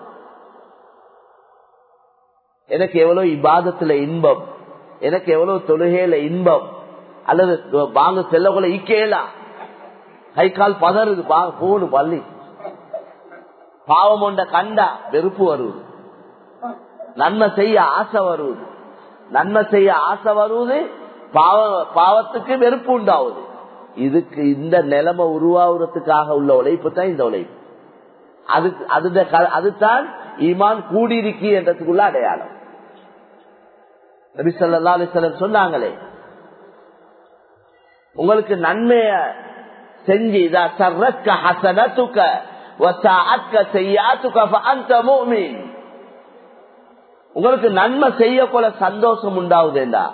எனக்கு எவ்வளவு இபாதத்துல இன்பம் எனக்கு எவ்வளவு தொழுகையில இன்பம் அல்லது வாங்க செல்லக்குள்ள ஈக்கேலா கை கால் பதறுது போகணும் பள்ளி பாவம் ஒன்ற கண்டா வெறுப்பு வருவது நன்மை செய்ய ஆசை வருவது நன்மை செய்ய ஆசை வருவது பாவ பாவத்துக்கு வெறுப்பு உண்டாவது இதுக்கு இந்த நிலைமை உருவாகிறதுக்காக உள்ள உழைப்பு தான் இந்த உழைப்பு அதுக்கு அது அதுதான் ஈமான் கூடியிருக்கி என்றதுக்குள்ள அடையாளம் நபி சொல்லா அலிசல்லம் சொன்னாங்களே உங்களுக்கு நன்மைய செஞ்சு இதா சர்ரக்க ஹசனத்துக்க உங்களுக்கு நன்மை செய்ய போல சந்தோஷம் உண்டாகுதுண்டா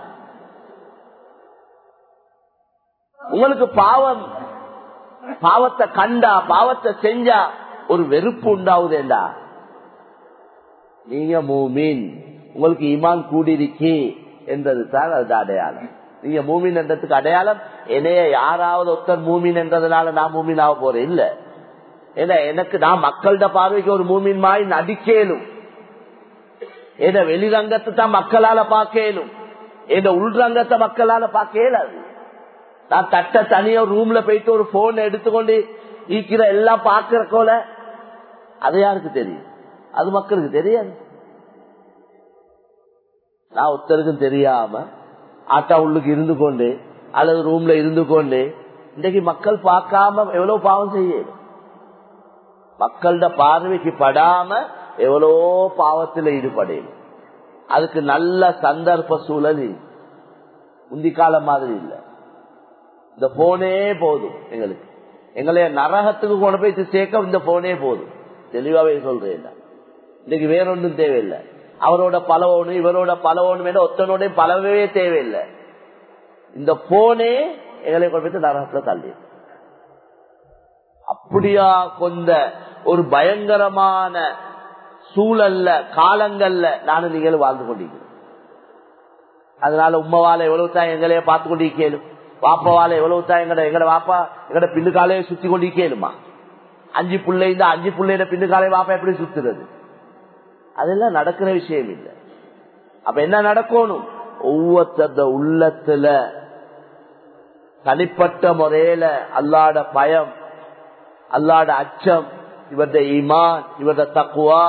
உங்களுக்கு பாவம் பாவத்தை கண்டா பாவத்தை செஞ்சா ஒரு வெறுப்பு உண்டாகுதுண்டா நீங்க மூமின் உங்களுக்கு ஈமான் கூடியிருக்கி என்றது தான் அது அடையாளம் நீங்க மூமின் என்றதுக்கு அடையாளம் என்னைய யாராவது ஒருத்தர் மூமின் என்றதுனால நான் மூமின் ஆக போறேன் இல்ல ஏன்னா எனக்கு நான் மக்கள்கிட்ட பார்வைக்கு ஒரு மூமின் மாய் நடிக்கலும் ஏன்னா வெளிரங்கத்தை தான் மக்களால பார்க்கலும் ஏன்னா உள்ரங்கத்தை மக்களால பார்க்க இயலாது நான் தட்ட தனியா ரூம்ல போயிட்டு ஒரு போன் எடுத்துக்கொண்டு ஈக்கிற எல்லாம் பாக்குற போல அது யாருக்கு தெரியும் அது மக்களுக்கு தெரியாது நான் ஒருத்தருக்கும் தெரியாம ஆட்டா உள்ளுக்கு இருந்து கொண்டு அல்லது ரூம்ல இருந்து கொண்டு இன்றைக்கு மக்கள் பார்க்காம எவ்வளவு பாவம் செய்ய மக்களோட பார்வைக்கு படாம எவ்வளோ பாவத்தில் ஈடுபடையும் அதுக்கு நல்ல சந்தர்ப்ப சூழல் முந்தி காலம் மாதிரி இல்ல இந்த போனே போதும் எங்களுக்கு எங்களைய நரகத்துக்கு கொண்டு போய் சேர்க்க இந்த போனே போதும் தெளிவாவே சொல்றேன் இன்னைக்கு வேற ஒன்றும் தேவையில்லை அவரோட பலவோனும் இவரோட பலவோனும் என்ற ஒத்தனோட பலவே தேவையில்லை இந்த போனே எங்களை கொண்டு போய் நரகத்துல தள்ளி அப்படியா கொண்ட ஒரு பயங்கரமான சூழல்ல காலங்கள்ல நானும் நீங்களும் வாழ்ந்து கொண்டிருக்கிறோம் அதனால உம்மவால எவ்வளவு தான் எங்களைய பார்த்து கொண்டிருக்கேனும் வாப்பாவால எவ்வளவு தான் எங்கட எங்கட வாப்பா எங்கட பின்னுக்காலையே சுத்தி கொண்டிருக்கேனுமா அஞ்சு பிள்ளை இந்த அஞ்சு பிள்ளைட பின்னுக்காலே வாப்பா எப்படி சுத்துறது அதெல்லாம் நடக்கிற விஷயம் இல்லை அப்ப என்ன நடக்கணும் ஒவ்வொருத்த உள்ளத்துல தனிப்பட்ட முறையில அல்லாட பயம் அல்லாட அச்சம் இவருடைய ஈமான் இவருடைய தக்குவா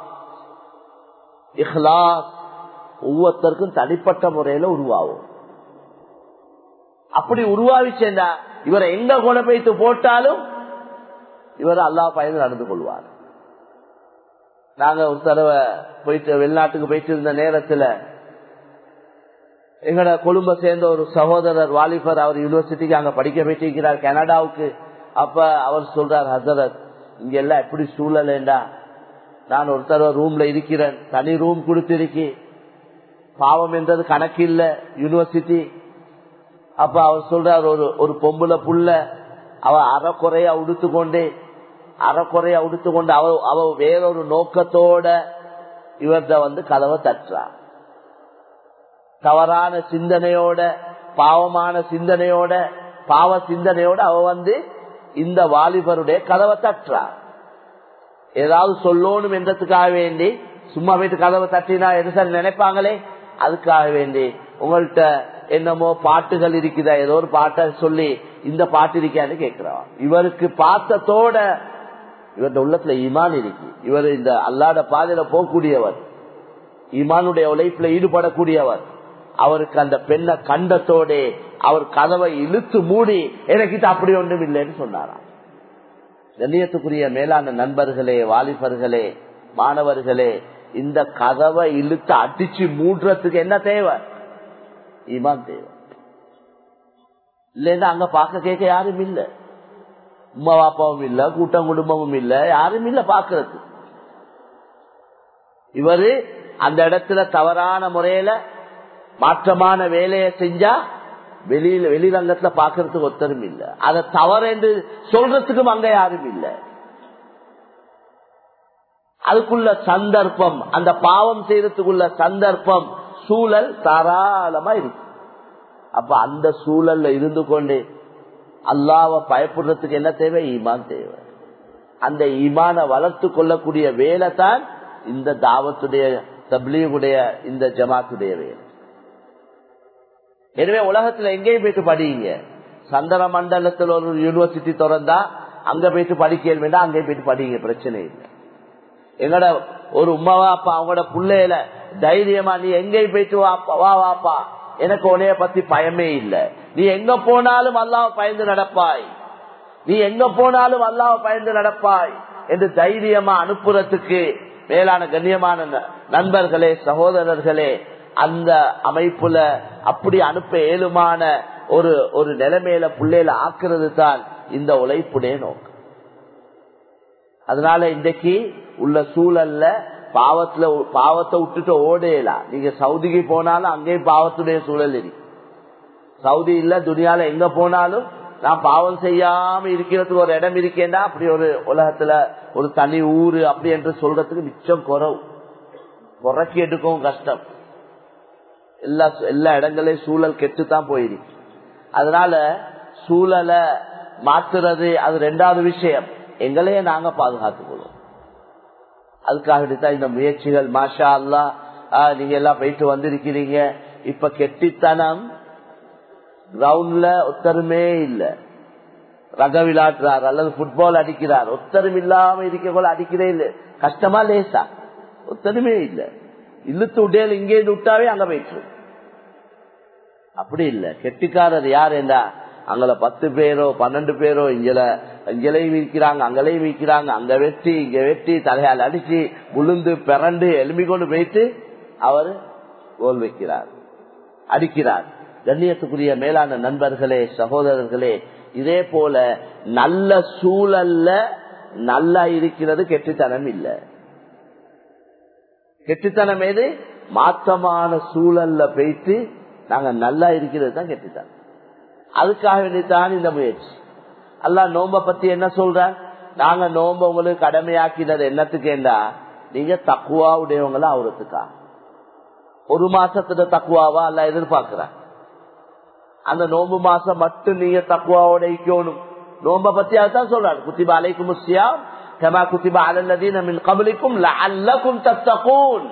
இஹ்லாஸ் ஒவ்வொருத்தருக்கும் தனிப்பட்ட முறையில உருவாகும் அப்படி உருவாவிச்சேண்டா இவரை எங்க கொலை வைத்து போட்டாலும் இவர் அல்லா பயந்து நடந்து கொள்வார் நாங்க ஒரு தடவை போயிட்டு வெளிநாட்டுக்கு போயிட்டு இருந்த நேரத்துல எங்கட கொழும்ப சேர்ந்த ஒரு சகோதரர் வாலிபர் அவர் யூனிவர்சிட்டிக்கு அங்க படிக்க போயிட்டு கனடாவுக்கு அப்ப அவர் சொல்றார் ஹசரத் இங்க எல்லாம் எப்படி சூழலேண்டா நான் ஒரு தடவை ரூம்ல இருக்கிறேன் தனி ரூம் கொடுத்திருக்கி பாவம் என்றது கணக்கு இல்ல யூனிவர்சிட்டி அப்ப அவர் சொல்றார் ஒரு ஒரு பொம்புல புள்ள அவ அறக்குறையா உடுத்து கொண்டு அறக்குறையா உடுத்து கொண்டு அவ அவ வேறொரு நோக்கத்தோட இவர்த வந்து கதவை தட்டுறா தவறான சிந்தனையோட பாவமான சிந்தனையோட பாவ சிந்தனையோட அவ வந்து இந்த வாலிபருடைய கதவை தட்டுறா ஏதாவது சொல்லணும் என்றதுக்காக வேண்டி சும்மா வீட்டு கதவை தட்டினா எது சார் நினைப்பாங்களே அதுக்காக வேண்டி உங்கள்கிட்ட என்னமோ பாட்டுகள் இருக்குதா ஏதோ ஒரு பாட்டை சொல்லி இந்த பாட்டு இருக்கான்னு கேட்கிறான் இவருக்கு பார்த்தத்தோட இவருடைய உள்ளத்துல ஈமான் இருக்கு இவர் இந்த அல்லாட பாதையில போகக்கூடியவர் ஈமானுடைய உழைப்புல ஈடுபடக்கூடியவர் அவருக்கு அந்த பெண்ணை கண்டத்தோட அவர் கதவை இழுத்து மூடி எனக்கிட்ட அப்படி ஒன்றும் இல்லைன்னு சொன்னாராம் கண்ணியத்துக்குரிய மேலான நண்பர்களே வாலிபர்களே மாணவர்களே இந்த கதவை இழுத்து அடிச்சு மூடுறதுக்கு என்ன தேவை ஈமான் தேவை இல்லைன்னா அங்க பார்க்க கேட்க யாரும் இல்ல உமா பாப்பாவும் இல்ல கூட்டம் குடும்பமும் இல்ல யாரும் இல்ல பாக்குறது இவரு அந்த இடத்துல தவறான முறையில மாற்றமான வேலையை செஞ்சா வெளியில வெளிரங்கத்துல பாக்குறதுக்கு ஒத்தரும் இல்ல அதை தவறு என்று சொல்றதுக்கும் அங்க யாரும் இல்ல அதுக்குள்ள சந்தர்ப்பம் அந்த பாவம் செய்யறதுக்குள்ள சந்தர்ப்பம் சூழல் தாராளமா இருக்கு அப்ப அந்த சூழல்ல இருந்து கொண்டு அல்லாவ பயப்படுறதுக்கு என்ன தேவை ஈமான் தேவை அந்த ஈமான வளர்த்து கொள்ளக்கூடிய வேலை தான் இந்த தாவத்துடைய தப்லீகுடைய இந்த ஜமாத்துடைய வேலை எனவே உலகத்துல எங்கேயும் போயிட்டு படிங்க சந்திர மண்டலத்தில் ஒரு யூனிவர்சிட்டி திறந்தா அங்க போயிட்டு படிக்க வேண்டாம் அங்கேயும் போயிட்டு படிங்க பிரச்சனை இல்லை எங்கட ஒரு உமாவா அப்பா அவங்களோட பிள்ளையில தைரியமா நீ எங்கேயும் போயிட்டு வாப்பா வா வாப்பா எனக்கு உனைய பத்தி பயமே இல்லை நீ எங்க போனாலும் அல்லாவ பயந்து நடப்பாய் நீ எங்க போனாலும் அல்லாவ பயந்து நடப்பாய் என்று தைரியமா அனுப்புறதுக்கு மேலான கண்ணியமான நண்பர்களே சகோதரர்களே அந்த அமைப்புல அப்படி அனுப்ப ஏழுமான ஒரு ஒரு நிலைமையில பிள்ளையில ஆக்குறது தான் இந்த உழைப்புடைய நோக்கம் அதனால இன்றைக்கு உள்ள சூழல்ல பாவத்துல பாவத்தை விட்டுட்டு ஓடையலாம் நீங்க சவுதிக்கு போனாலும் அங்கேயும் பாவத்துடைய சூழல் இருக்கு சவுதி இல்ல துணியால எங்க போனாலும் நான் பாவம் செய்யாம இருக்கிறதுக்கு ஒரு இடம் இருக்கேன்டா அப்படி ஒரு உலகத்துல ஒரு தனி ஊரு அப்படி என்று சொல்றதுக்கு மிச்சம் குறவு குறைக்கி எடுக்கவும் கஷ்டம் எல்லா எல்லா இடங்களையும் சூழல் கெட்டுத்தான் போயிருக்கு அதனால சூழலை மாத்துறது அது ரெண்டாவது விஷயம் எங்களையே நாங்க பாதுகாத்துக் கொள்வோம் அதுக்காக தான் இந்த முயற்சிகள் மாஷா அல்லா நீங்க எல்லாம் போயிட்டு வந்திருக்கிறீங்க இப்ப கெட்டித்தனம் கிரவுண்ட்ல ஒத்தருமே இல்ல ரக விளையாடுறார் அல்லது புட்பால் அடிக்கிறார் ஒத்தரும் இல்லாம இருக்க போல அடிக்கிறே இல்ல கஷ்டமா லேசா ஒத்தருமே இல்ல இழுத்து விட்டேன் இங்கே விட்டாவே அங்க போயிட்டு அப்படி இல்ல கெட்டிக்காரர் யார் என்றா அங்கல பத்து பேரோ பன்னெண்டு பேரோ இங்கல இங்களையும் விற்கிறாங்க அங்களையும் விற்கிறாங்க அங்க வெட்டி இங்க வெட்டி தலையால் அடிச்சு உளுந்து பிறண்டு எலும்பி கொண்டு போயிட்டு அவர் கோல் வைக்கிறார் அடிக்கிறார் கண்ணியத்துக்குரிய மேலான நண்பர்களே சகோதரர்களே இதே போல நல்ல சூழல்ல நல்லா இருக்கிறது கெட்டுத்தனம் இல்ல கெட்டுத்தனம் எது மாற்றமான சூழல்ல போயிட்டு நாங்க நல்லா இருக்கிறது தான் கெட்டுத்தனம் அதுக்காக வேண்டித்தான் இந்த முயற்சி அல்லா நோம்ப பத்தி என்ன சொல்ற நாங்க நோம்ப உங்களுக்கு கடமையாக்கினது என்னத்துக்கேண்டா நீங்க தக்குவா உடையவங்களா ஆகுறதுக்கா ஒரு மாசத்துல தக்குவாவா அல்ல எதிர்பார்க்கிற அந்த நோம்பு மாசம் மட்டும் நீங்க தக்குவாவோட இருக்கணும் நோம்ப பத்தி அதுதான் சொல்றாரு குத்திபா அலைக்கும் முஸ்யாம் கமா குத்திபா அலல்லதீன மின் கபலிக்கும் லஅல்லக்கும் தத்தகூன்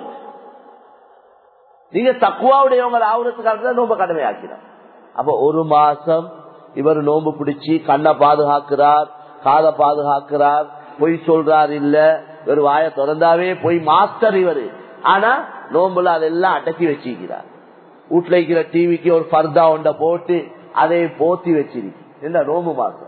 நீங்க தக்குவாவுடையவங்க ஆகுறதுக்காக தான் நோம்ப கடமையாக்கிறோம் அப்ப ஒரு மாசம் இவர் நோம்பு பிடிச்சி கண்ணை பாதுகாக்கிறார் காதை பாதுகாக்கிறார் பொய் சொல்றார் இல்ல ஒரு வாய திறந்தாவே பொய் மாஸ்டர் இவரு ஆனா நோம்புல அதெல்லாம் அடக்கி வச்சிருக்கிறார் வீட்டுல இருக்கிற டிவிக்கு ஒரு பர்தா ஒண்ட போட்டு அதை போத்தி வச்சிருக்கு என்ன நோம்பு மாசம்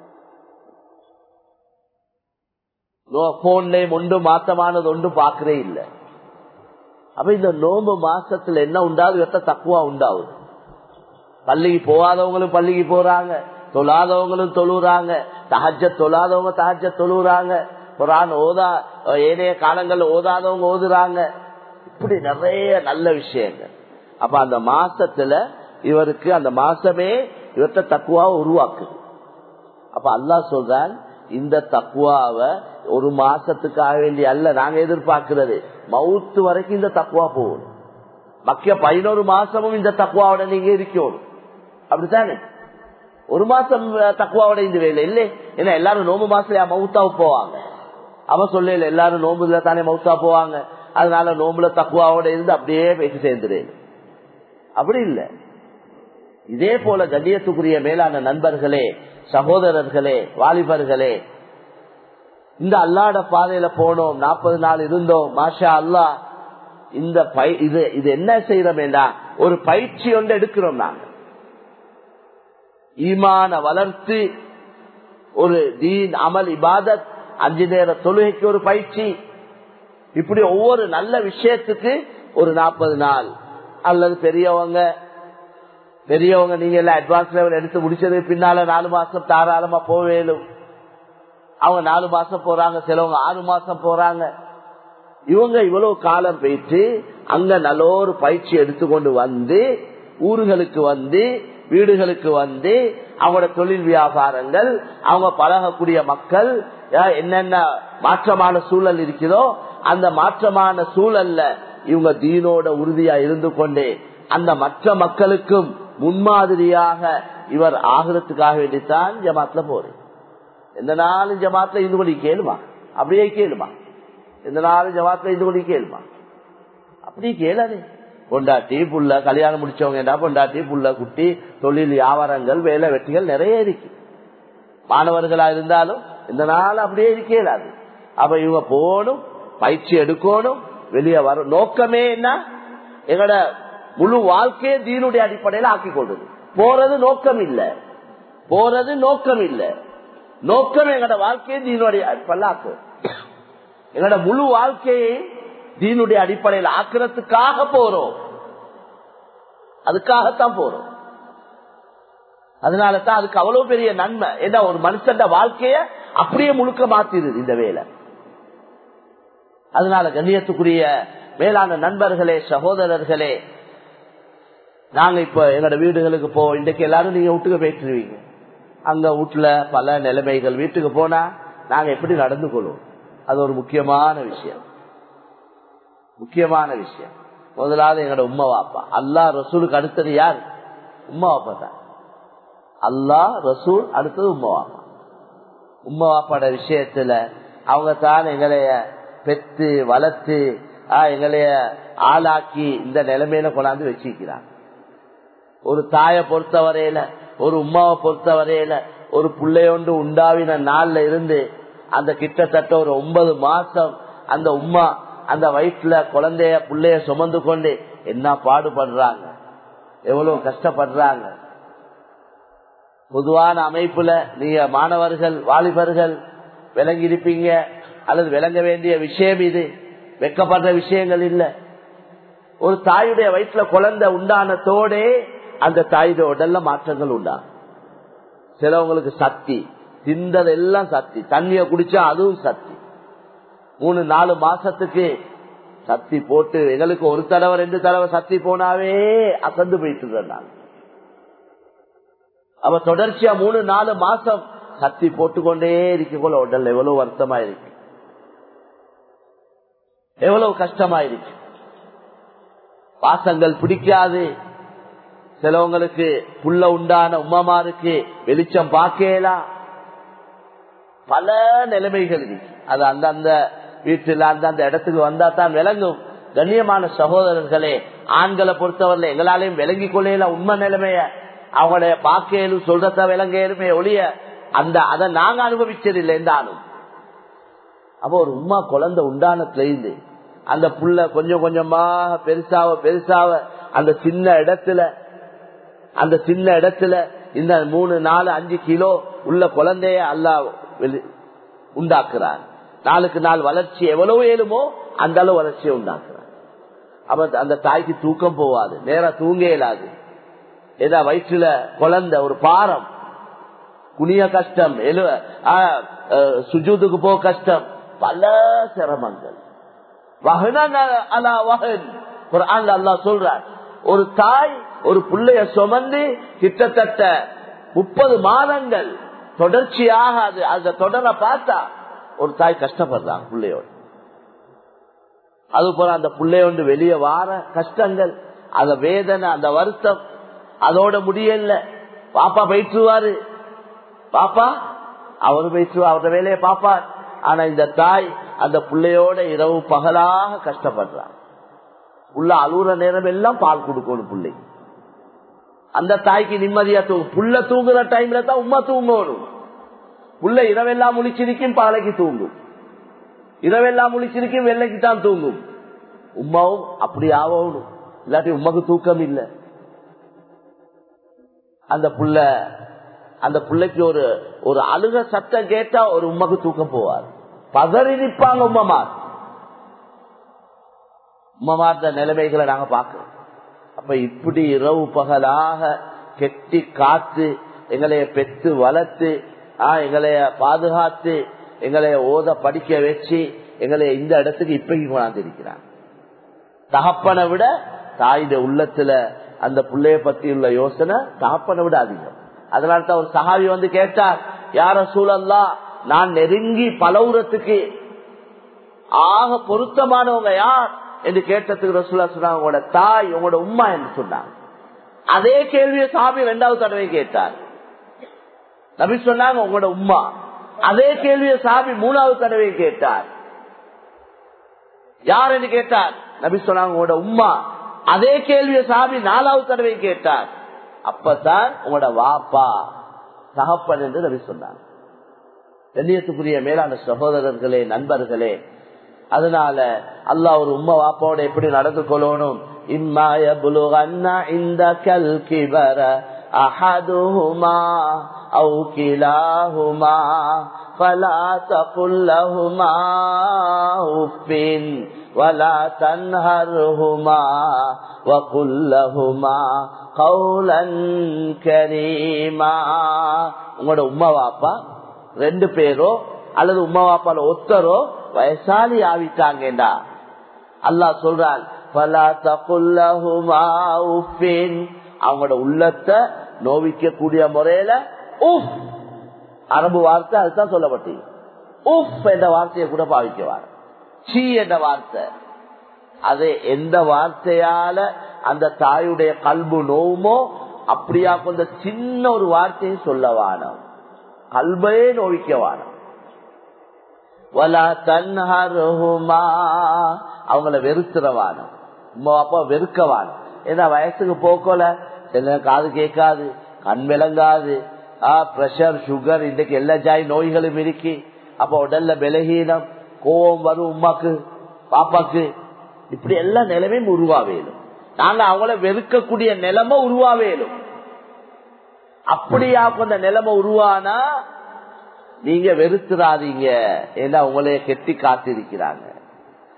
போன்லயும் ஒன்று மாத்தமானது ஒன்று பாக்குறே இல்லை அப்ப இந்த நோம்பு மாசத்துல என்ன உண்டாது வெட்ட தக்குவா உண்டாகுது பள்ளிக்கு போகாதவங்களும் பள்ளிக்கு போறாங்க தொழாதவங்களும் தொழுறாங்க தகஜ தொழாதவங்க தகஜ தொழுறாங்க குரான் ஓதா ஏனைய காலங்கள்ல ஓதாதவங்க ஓதுறாங்க இப்படி நிறைய நல்ல விஷயங்கள் அப்ப அந்த மாசத்துல இவருக்கு அந்த மாசமே இவர்கிட்ட தக்குவாவை உருவாக்குது அப்ப அல்லா சொல்றான் இந்த தக்குவாவை ஒரு மாசத்துக்காக வேண்டிய அல்ல நாங்க எதிர்பார்க்கிறது மவுத்து வரைக்கும் இந்த தக்குவா போகணும் மக்கிய பதினோரு மாசமும் இந்த தக்குவாவோட நீங்க இருக்கணும் அப்படித்தானே ஒரு மாசம் தக்குவாவோட இந்த வேலை இல்லை ஏன்னா எல்லாரும் நோம்பு மாசம் மவுத்தாவு போவாங்க அவன் சொல்லல எல்லாரும் நோம்புல தானே மவுத்தா போவாங்க அதனால நோம்புல தக்குவாவோட இருந்து அப்படியே பேசி சேர்ந்துரு அப்படி இல்லை இதே போல கண்ணியத்துக்குரிய மேலான நண்பர்களே சகோதரர்களே வாலிபர்களே இந்த அல்லாட பாதையில போனோம் நாற்பது நாள் இருந்தோம் மாஷா அல்லா இந்த இது இது என்ன செய்யறோம் வேண்டாம் ஒரு பயிற்சி ஒன்று எடுக்கிறோம் நாங்க ஈமான வளர்த்து ஒரு தீன் அமல் இபாதத் அஞ்சு நேர தொழுகைக்கு ஒரு பயிற்சி இப்படி ஒவ்வொரு நல்ல விஷயத்துக்கு ஒரு நாற்பது நாள் அல்லது பெரியவங்க பெரியவங்க நீங்க எல்லாம் அட்வான்ஸ் லெவல் எடுத்து முடிச்சது பின்னால நாலு மாசம் தாராளமா போவேலும் அவங்க நாலு மாசம் போறாங்க சிலவங்க ஆறு மாசம் போறாங்க இவங்க இவ்வளவு காலம் போயிட்டு அங்க நல்ல ஒரு பயிற்சி எடுத்துக்கொண்டு வந்து ஊர்களுக்கு வந்து வீடுகளுக்கு வந்து அவங்களோட தொழில் வியாபாரங்கள் அவங்க பழகக்கூடிய மக்கள் என்னென்ன மாற்றமான சூழல் இருக்குதோ அந்த மாற்றமான சூழல்ல இவங்க தீனோட உறுதியா இருந்து கொண்டே அந்த மற்ற மக்களுக்கும் முன்மாதிரியாக இவர் ஆகிறதுக்காக வேண்டித்தான் ஜமாத்ல போறேன் எந்த நாளும் ஜமாத்ல இருந்து கொண்டு கேளுமா அப்படியே கேளுமா எந்த நாளும் ஜமாத்ல இருந்து கொண்டு கேளுமா அப்படி கேளாதே பொண்டாட்டி புள்ள கல்யாணம் முடிச்சவங்க என்ன பொண்டாட்டி புள்ள குட்டி தொழில் வியாபாரங்கள் வேலை வெட்டிகள் நிறைய இருக்கு மாணவர்களா இருந்தாலும் இந்த நாள் அப்படியே இருக்கலாது அப்ப இவங்க போகணும் பயிற்சி எடுக்கணும் வெளியே வரும் நோக்கமே என்ன எங்கட முழு வாழ்க்கையை தீனுடைய அடிப்படையில் ஆக்கி கொள்றது போறது நோக்கம் இல்ல போறது நோக்கம் இல்ல நோக்கம் எங்கட வாழ்க்கையை தீனுடைய அடிப்படையில் ஆக்கு எங்கட முழு வாழ்க்கையை தீனுடைய அடிப்படையில் ஆக்கிறதுக்காக போறோம் அதுக்காகத்தான் போறோம் அதனால தான் அதுக்கு அவ்வளவு பெரிய நன்மை ஏன்னா ஒரு மனுஷன் வாழ்க்கைய அப்படியே முழுக்க மாத்திடுது இந்த வேலை அதனால கண்ணியத்துக்குரிய மேலான நண்பர்களே சகோதரர்களே நாங்க இப்ப எங்களோட வீடுகளுக்கு போ இன்றைக்கு எல்லாரும் நீங்க வீட்டுக்கு போயிட்டுருவீங்க அங்க வீட்டுல பல நிலைமைகள் வீட்டுக்கு போனா நாங்க எப்படி நடந்து கொள்வோம் அது ஒரு முக்கியமான விஷயம் முக்கியமான விஷயம் முதலாவது எங்களோட உம்மா வாப்பா அல்லா ரசூலுக்கு அடுத்தது யார் உம்மா வாப்பா தான் அல்லா ரசூல் அடுத்தது உம்மா வாப்பா உம்மா வாப்பாட விஷயத்துல அவங்க தான் எங்களைய பெத்து வளர்த்து எங்களைய ஆளாக்கி இந்த நிலைமையில கொண்டாந்து வச்சிருக்கிறாங்க ஒரு தாயை பொறுத்த வரையில ஒரு உமாவை பொறுத்த வரையில ஒரு பிள்ளையொண்டு உண்டாவின நாள்ல இருந்து அந்த கிட்டத்தட்ட ஒரு ஒன்பது மாசம் அந்த உமா அந்த வயிற்றுல குழந்தைய பிள்ளைய சுமந்து கொண்டு என்ன பாடுபடுறாங்க எவ்வளவு கஷ்டப்படுறாங்க பொதுவான அமைப்புல நீங்க மாணவர்கள் வாலிபர்கள் விளங்கி இருப்பீங்க அல்லது விளங்க வேண்டிய விஷயம் இது வெக்கப்படுற விஷயங்கள் இல்ல ஒரு தாயுடைய வயிற்றுல குழந்தை உண்டானத்தோடே அந்த தாயுடைய உடல்ல மாற்றங்கள் உண்டா சிலவங்களுக்கு சக்தி தின்றதெல்லாம் சக்தி தண்ணிய குடிச்சா அதுவும் சக்தி மூணு நாலு மாசத்துக்கு சக்தி போட்டு எங்களுக்கு ஒரு தடவை ரெண்டு தடவை சக்தி போனாவே அசந்து போயிட்டு நான் அவ தொடர்ச்சியா மூணு நாலு மாசம் சக்தி போட்டுக்கொண்டே இருக்க போல உடல் எவ்வளவு வருத்தமா இருக்கு எவ்வளவு கஷ்டமா இருக்கு பாசங்கள் பிடிக்காது சிலவங்களுக்கு புள்ள உண்டான உமாமாருக்கு வெளிச்சம் பார்க்கலாம் பல நிலைமைகள் இருக்கு அது அந்தந்த வீட்டுல அந்தந்த இடத்துக்கு வந்தா தான் விளங்கும் கண்ணியமான சகோதரர்களே ஆண்களை பொறுத்தவரை எங்களாலையும் விளங்கி கொள்ளையில உண்மை நிலைமைய அவங்களுடைய பாக்கையிலும் சொல்றத விளங்கையிலுமே ஒழிய அந்த அதை நாங்க அனுபவிச்சது இல்லை எந்த ஆணும் அப்போ ஒரு உமா குழந்தை உண்டானத்துல இருந்து அந்த புள்ள கொஞ்சம் கொஞ்சமாக பெருசாவ பெருசாவ அந்த சின்ன இடத்துல அந்த சின்ன இடத்துல இந்த மூணு நாலு அஞ்சு கிலோ உள்ள குழந்தைய அல்லா உண்டாக்குறார் நாளுக்கு நாள் வளர்ச்சி எவ்வளவு ஏழுமோ அந்த அளவு வளர்ச்சியை உண்டாக்குறார் அப்ப அந்த தாய்க்கு தூக்கம் போவாது நேரா தூங்க இயலாது ஏதா வயிற்றுல குழந்தை ஒரு பாரம் குனிய கஷ்டம் எழு சுஜூதுக்கு போக கஷ்டம் பல சிரமங்கள் அல்லா சொல்றார் ஒரு தாய் ஒரு பிள்ளைய சுமந்து கிட்டத்தட்ட முப்பது மாதங்கள் தொடர்ச்சியாக அது அந்த தொடரை பார்த்தா ஒரு தாய் கஷ்டப்படுறான் பிள்ளையோடு அது போல அந்த பிள்ளையோண்டு வெளியே வார கஷ்டங்கள் அந்த வேதனை அந்த வருத்தம் அதோட முடியல பாப்பா போயிட்டுருவாரு பாப்பா அவரு போயிட்டு அவரோட வேலையை பாப்பார் ஆனா இந்த தாய் அந்த பிள்ளையோட இரவு பகலாக கஷ்டப்படுறான் உள்ள அழுகுற நேரம் எல்லாம் பால் கொடுக்கணும் பிள்ளை அந்த தாய்க்கு நிம்மதியா தூங்கும் புள்ள தூங்குற டைம்ல தான் உமா தூங்கணும் புள்ள இரவெல்லாம் முழிச்சிருக்கும் பாலைக்கு தூங்கும் இரவெல்லாம் முழிச்சிருக்கும் வெள்ளைக்கு தான் தூங்கும் உமாவும் அப்படி ஆகணும் இல்லாட்டி உமாக்கு தூக்கம் இல்லை அந்த புள்ள அந்த பிள்ளைக்கு ஒரு ஒரு அழுக சத்தம் கேட்டா ஒரு உமாக்கு தூக்கம் போவார் பதறி நிற்பாங்க உம்மமார் உம்மமார்ந்த நிலைமைகளை நாங்க பார்க்கிறோம் அப்ப இப்படி இரவு பகலாக கெட்டி காத்து எங்களைய பெற்று வளர்த்து எங்களைய பாதுகாத்து எங்களைய ஓத படிக்க வச்சு எங்களை இந்த இடத்துக்கு இப்பைக்கு கொண்டாந்து இருக்கிறான் தகப்பனை விட தாயுடைய உள்ளத்துல அந்த பிள்ளைய பத்தி உள்ள யோசனை தகப்பனை விட அதிகம் அதனால தான் ஒரு சகாவி வந்து கேட்டார் யார சூழல்லா நான் நெருங்கி பலவுரத்துக்கு ஆக பொருத்தமானவங்க யார் என்று கேட்டதுக்கு ரசூலா சொன்னாங்க உங்களோட தாய் உங்களோட உமா என்று சொன்னாங்க அதே கேள்வியை சாமி ரெண்டாவது தடவை கேட்டார் நபி சொன்னாங்க உங்களோட உமா அதே கேள்வியை சாமி மூணாவது தடவை கேட்டார் யார் என்று கேட்டார் நபி சொன்னாங்க உங்களோட உமா அதே கேள்வியை சாமி நாலாவது தடவை கேட்டார் அப்பதான் உங்களோட வாப்பா தகப்பன் என்று நபி சொன்னாங்க கண்ணியத்துக்குரிய மேலான சகோதரர்களே நண்பர்களே அதனால அல்லாஹ் ஒரு உம்மா வாப்பாவோட எப்படி நடந்து கொள்ளணும் இம்மாய புலுகன்ன இந்த கல் கிபர அஹதுஹுமா أو كلاهما فلا تقل لهما أف ولا تنهرهما وقل لهما قولا كريما உங்களோட உம்மா வாப்பா ரெண்டு பேரோ அல்லது உம்மா வாப்பால ஒத்தரோ வயசாலி ஆவிட்டாங்கடா அல்லாஹ் சொல்றான் அவங்களோட உள்ளத்தை நோவிக்க கூடிய முறையில உஃப் அரபு வார்த்தை அதுதான் சொல்லப்பட்டு உஃப் என்ற வார்த்தையை கூட பாவிக்குவார் சி என்ற வார்த்தை அது எந்த வார்த்தையால அந்த தாயுடைய கல்பு நோவுமோ அப்படியா கொஞ்ச சின்ன ஒரு வார்த்தையை சொல்ல வானம் கல்பையே நோவிக்க வானம் அவங்கள வெறுத்துறவானம் அப்பா வெறுக்கவானம் ஏன்னா வயசுக்கு போக்கல சில காது கேட்காது கண் விளங்காது பிரஷர் சுகர் இன்றைக்கு எல்லா ஜாய் நோய்களும் இருக்கு அப்ப உடல்ல பலகீனம் கோவம் வரும் உமாக்கு பாப்பாக்கு இப்படி எல்லா நிலைமையும் உருவாவேலும் நாங்க அவங்கள வெறுக்கக்கூடிய நிலைமை உருவாவேலும் அப்படியா அந்த நிலைமை உருவானா நீங்க வெறுத்துறாதீங்க ஏன்னா உங்களைய கெட்டி காத்திருக்கிறாங்க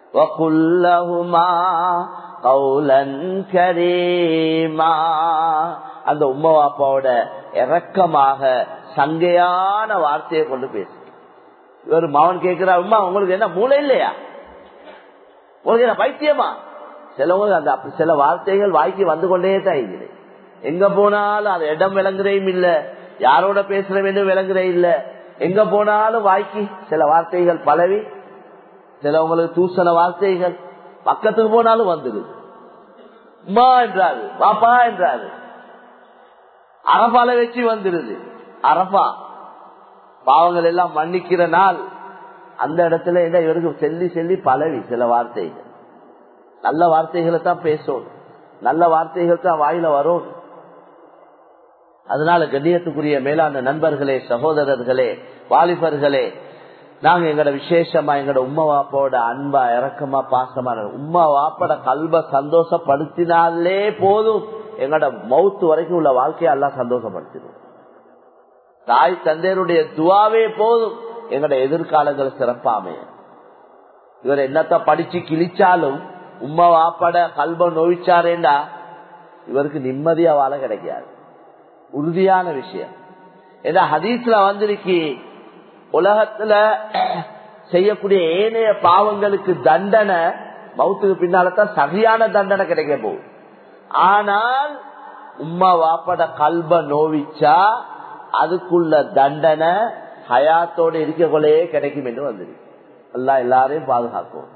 وَقُلَّهُمَا قَوْلًا كَرِيمًا அந்த உம்மா அப்பாவோட இறக்கமாக சங்கையான வார்த்தையை கொண்டு பேசு இவர் மகன் கேட்கிறார் உமா உங்களுக்கு என்ன மூளை இல்லையா உங்களுக்கு என்ன பைத்தியமா சிலவங்க அந்த அப்ப- சில வார்த்தைகள் வாய்க்கு வந்து கொண்டே தான் இருக்குது எங்க போனாலும் அது இடம் விளங்குறையும் இல்ல யாரோட பேசுற வேண்டும் விளங்குறே இல்ல எங்க போனாலும் வாய்க்கு சில வார்த்தைகள் பலவி சிலவங்களுக்கு தூசண வார்த்தைகள் பக்கத்துக்கு போனாலும் வந்துடுது உமா என்றாரு பாப்பா என்றாரு அரபால வச்சு வந்துடுது அரபா பாவங்கள் எல்லாம் மன்னிக்கிற நாள் அந்த இடத்துல என்ன இவருக்கு செல்லி செல்லி பலவி சில வார்த்தைகள் நல்ல வார்த்தைகளை தான் பேசணும் நல்ல வார்த்தைகள் தான் வாயில வரும் அதனால கண்ணியத்துக்குரிய மேலான நண்பர்களே சகோதரர்களே வாலிபர்களே நாங்க எங்கட விசேஷமா எங்கட உம்மா வாப்போட அன்பா இறக்கமா பாசமா உம்மா வாப்போட கல்வ சந்தோஷப்படுத்தினாலே போதும் எங்கட மவுத்து வரைக்கும் உள்ள வாழ்க்கையை எல்லாம் சந்தோஷப்படுத்திடும் தாய் தந்தையருடைய துவாவே போதும் எங்கட எதிர்காலங்கள் சிறப்பா அமையும் இவர் என்னத்த படிச்சு கிழிச்சாலும் உம்மா வாப்பட கல்வ நோய்ச்சாரேண்டா இவருக்கு நிம்மதியா வாழ கிடைக்காது உறுதியான விஷயம் ஏன்னா ஹதீஸ்ல வந்திருக்கு உலகத்துல செய்யக்கூடிய ஏனைய பாவங்களுக்கு தண்டனை மவுத்துக்கு பின்னால்தான் சரியான தண்டனை கிடைக்க போகுது ஆனால் உம்மா வாப்பட கல்ப நோவிச்சா அதுக்குள்ள தண்டனை ஹயாத்தோட இருக்கக்குள்ளே கிடைக்கும் என்று வந்திருக்கு எல்லாம் எல்லாரையும் பாதுகாக்கும்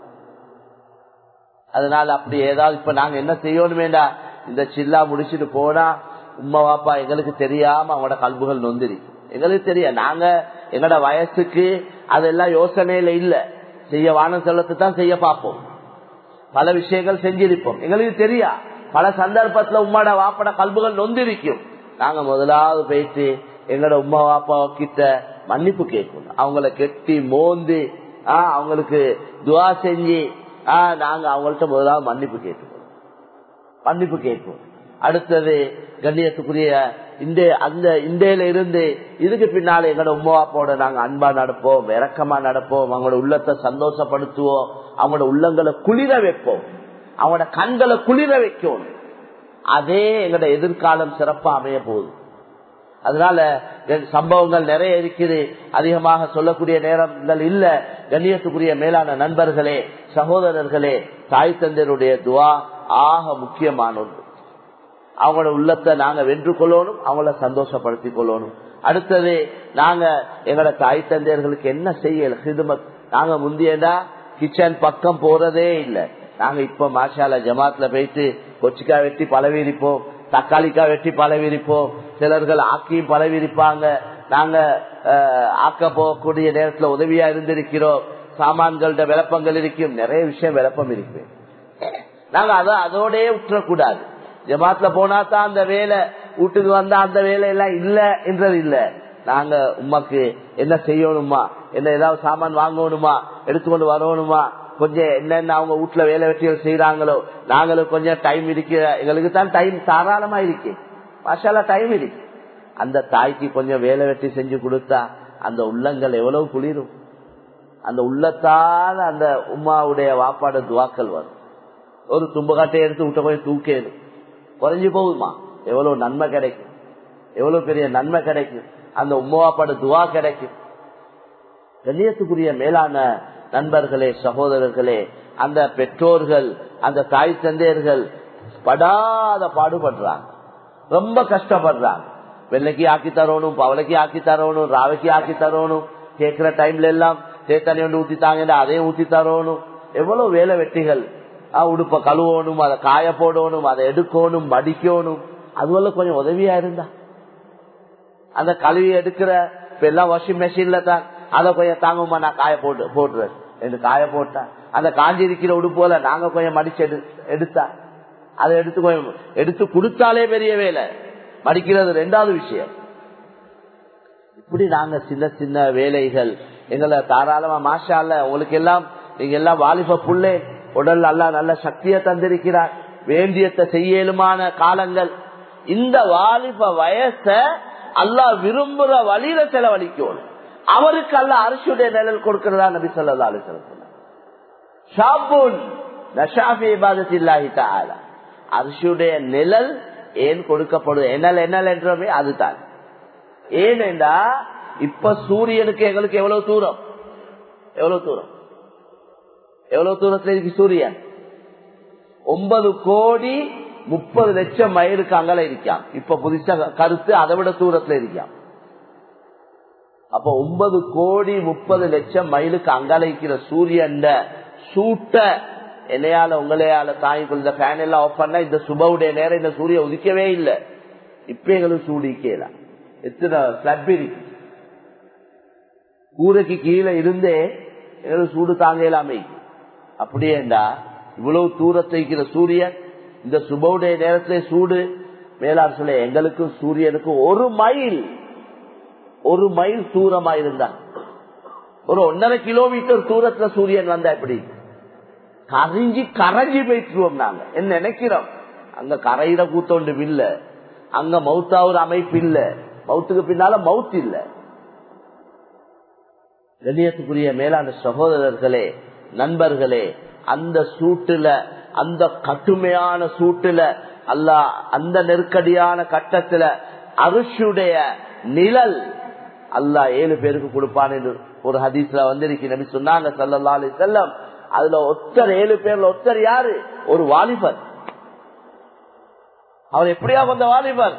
அதனால அப்படி ஏதாவது இப்ப நாங்க என்ன செய்யணுமேடா இந்த சில்லா முடிச்சுட்டு போனா உம்மா வாப்பா எங்களுக்கு தெரியாம அவங்களோட கல்புகள் நொந்திரி எங்களுக்கு தெரியும் நாங்க எங்களோட வயசுக்கு அதெல்லாம் யோசனையில இல்ல செய்ய வானம் செல்லத்து தான் செய்ய பார்ப்போம் பல விஷயங்கள் செஞ்சிருப்போம் எங்களுக்கு தெரியா பல சந்தர்ப்பத்துல உம்மாட வாப்பட கல்புகள் நொந்திருக்கும் நாங்க முதலாவது போயிட்டு எங்களோட உமா வாப்பா கிட்ட மன்னிப்பு கேட்கணும் அவங்கள கெட்டி மோந்து ஆஹ் அவங்களுக்கு துவா செஞ்சு ஆஹ் நாங்க அவங்கள்ட்ட முதலாவது மன்னிப்பு கேட்டுக்கணும் மன்னிப்பு கேட்கும் அடுத்தது கண்ணியத்துக்குரிய இந்த அந்த இந்தியில இருந்து இதுக்கு பின்னால எங்களோட உமா அப்பாவோட நாங்க அன்பா நடப்போம் இறக்கமா நடப்போம் அவங்களோட உள்ளத்தை சந்தோஷப்படுத்துவோம் அவங்களோட உள்ளங்களை குளிர வைப்போம் அவங்களோட கண்களை குளிர வைக்கும் அதே எங்களோட எதிர்காலம் சிறப்பா அமைய போகுது அதனால சம்பவங்கள் நிறைய இருக்குது அதிகமாக சொல்லக்கூடிய நேரங்கள் இல்ல கண்ணியத்துக்குரிய மேலான நண்பர்களே சகோதரர்களே தாய் தந்தையருடைய துவா ஆக முக்கியமான ஒன்று அவங்களோட உள்ளத்தை நாங்க வென்று கொள்ளணும் அவங்கள சந்தோஷப்படுத்தி கொள்ளணும் அடுத்தது நாங்க எங்களோட தாய் தந்தையர்களுக்கு என்ன செய்யல ஹிதுமத் நாங்க முந்தியடா கிச்சன் பக்கம் போறதே இல்லை நாங்க இப்ப மாஷால ஜமாத்ல போயிட்டு கொச்சிக்காய் வெட்டி பழவிரிப்போம் தக்காளிக்காய் வெட்டி பழவிரிப்போம் சிலர்கள் ஆக்கியும் பழவிரிப்பாங்க நாங்க ஆக்க போகக்கூடிய நேரத்துல உதவியா இருந்திருக்கிறோம் சாமான்கள்ட விளப்பங்கள் இருக்கும் நிறைய விஷயம் விளப்பம் இருக்கு நாங்க அத அதோடய விட்டுறக்கூடாது ஜமாத்ல போனா தான் அந்த வேலை வீட்டுக்கு வந்தா அந்த வேலை எல்லாம் இல்ல என்றது இல்ல நாங்க உமாக்கு என்ன செய்யணுமா என்ன ஏதாவது சாமான் வாங்கணுமா எடுத்துக்கொண்டு வரணுமா கொஞ்சம் என்னென்ன அவங்க வீட்டுல வேலை வெட்டிகள் செய்யறாங்களோ நாங்களும் கொஞ்சம் டைம் இருக்கு எங்களுக்கு தான் டைம் தாராளமா இருக்கு மாஷாலா டைம் இருக்கு அந்த தாய்க்கு கொஞ்சம் வேலை வெட்டி செஞ்சு கொடுத்தா அந்த உள்ளங்கள் எவ்வளவு குளிரும் அந்த உள்ளத்தால் அந்த உமாவுடைய வாப்பாடு துவாக்கள் வரும் ஒரு தும்பகாட்டை எடுத்து விட்ட போய் தூக்கேடும் குறைஞ்சு போகுமா எவ்வளவு நன்மை கிடைக்கும் எவ்வளவு பெரிய நன்மை கிடைக்கும் அந்த உமாவாப்பாடு துவா கிடைக்கும் கண்ணியத்துக்குரிய மேலான நண்பர்களே சகோதரர்களே அந்த பெற்றோர்கள் அந்த தாய் தந்தையர்கள் படாத பாடுபடுறாங்க ரொம்ப கஷ்டப்படுறாங்க வெள்ளைக்கு ஆக்கி தரணும் பவளைக்கு ஆக்கி தரணும் ராவைக்கு ஆக்கி தரணும் கேட்கிற டைம்ல எல்லாம் தேத்தனி ஒன்று ஊத்தி தாங்க அதையும் ஊத்தி தரணும் எவ்வளவு வேலை வெட்டிகள் உடுப்ப கழுவணும் அதை காய போடணும் அதை எடுக்கணும் மடிக்கணும் அதுவெல்லாம் கொஞ்சம் உதவியா இருந்தா அந்த கழுவி எடுக்கிற இப்ப எல்லாம் வாஷிங் மெஷின்ல தான் அதை கொஞ்சம் தாங்குமா நான் காய போட்டு போடுறேன் என்று காய போட்டா அந்த காஞ்சி இருக்கிற உடுப்போல நாங்க கொஞ்சம் மடிச்சு எடு எடுத்தா அதை எடுத்து கொஞ்சம் எடுத்து கொடுத்தாலே பெரிய வேலை மடிக்கிறது ரெண்டாவது விஷயம் இப்படி நாங்க சின்ன சின்ன வேலைகள் எங்களை தாராளமா மாஷா அல்ல உங்களுக்கு எல்லாம் நீங்க எல்லாம் வாலிப புள்ளே உடல் அல்ல நல்ல சக்தியை தந்திருக்கிறார் வேண்டியத்தை செய்யலுமான காலங்கள் இந்த வாலிப வயச அல்லா விரும்புற வழியில செலவழிக்கணும் அவருக்கு அல்ல அரசுடைய நிழல் கொடுக்கிறதா நபி சொல்லா அலிசலம் ஷாபுன் நஷாபி இபாதத்தில்லாஹி தஆலா அரிசியுடைய நிழல் ஏன் கொடுக்கப்படுது என்னல் என்னல் என்றமே அதுதான் ஏனென்றா இப்ப சூரியனுக்கு எங்களுக்கு எவ்வளவு தூரம் எவ்வளவு தூரம் எவ்வளவு தூரத்துல இருக்கு சூரியன் ஒன்பது கோடி முப்பது லட்சம் மைலுக்கு அங்கல இருக்கான் இப்ப புதுசா கருத்து அதை விட தூரத்துல இருக்கான் அப்ப ஒன்பது கோடி முப்பது லட்சம் மைலுக்கு அங்கால இருக்கிற சூரியன் சூட்ட என்னையால உங்களையால தாங்கி கொள்ள ஃபேன் எல்லாம் ஆஃப் பண்ணா இந்த சுபவுடைய நேரம் இந்த சூரிய உதிக்கவே இல்லை இப்ப எங்களுக்கு சூடிக்கல எத்தனை ஸ்லப் இருக்கு கூரைக்கு கீழே இருந்தே எங்களுக்கு சூடு தாங்க இல்லாம அப்படியேண்டா இவ்வளவு தூரத்தை இருக்கிற சூரியன் இந்த சுபவுடைய நேரத்திலே சூடு மேலார் சொல்ல எங்களுக்கும் சூரியனுக்கும் ஒரு மைல் ஒரு மைல் தூரமா இருந்தா ஒரு ஒன்னரை கிலோமீட்டர் தூரத்துல சூரியன் வந்தா எப்படி கரைஞ்சி கரைஞ்சி போயிட்டுருவோம் நாங்க என்ன நினைக்கிறோம் அங்க கரையிட கூத்தொண்டு இல்ல அங்க மவுத்தாவுற அமைப்பு இல்ல மவுத்துக்கு பின்னால மவுத் இல்ல கண்ணியத்துக்குரிய மேலான சகோதரர்களே நண்பர்களே அந்த சூட்டுல அந்த கட்டுமையான சூட்டுல அல்ல அந்த நெருக்கடியான கட்டத்துல அரிசுடைய நிழல் அல்லா ஏழு பேருக்கு கொடுப்பான் என்று ஒரு ஹதீஸ்ல வந்திருக்கு நபி சொன்னாங்க சல்லா அலி செல்லம் அதுல ஒத்தர் ஏழு பேர்ல ஒத்தர் யாரு ஒரு வாலிபர் அவர் எப்படியா வந்த வாலிபர்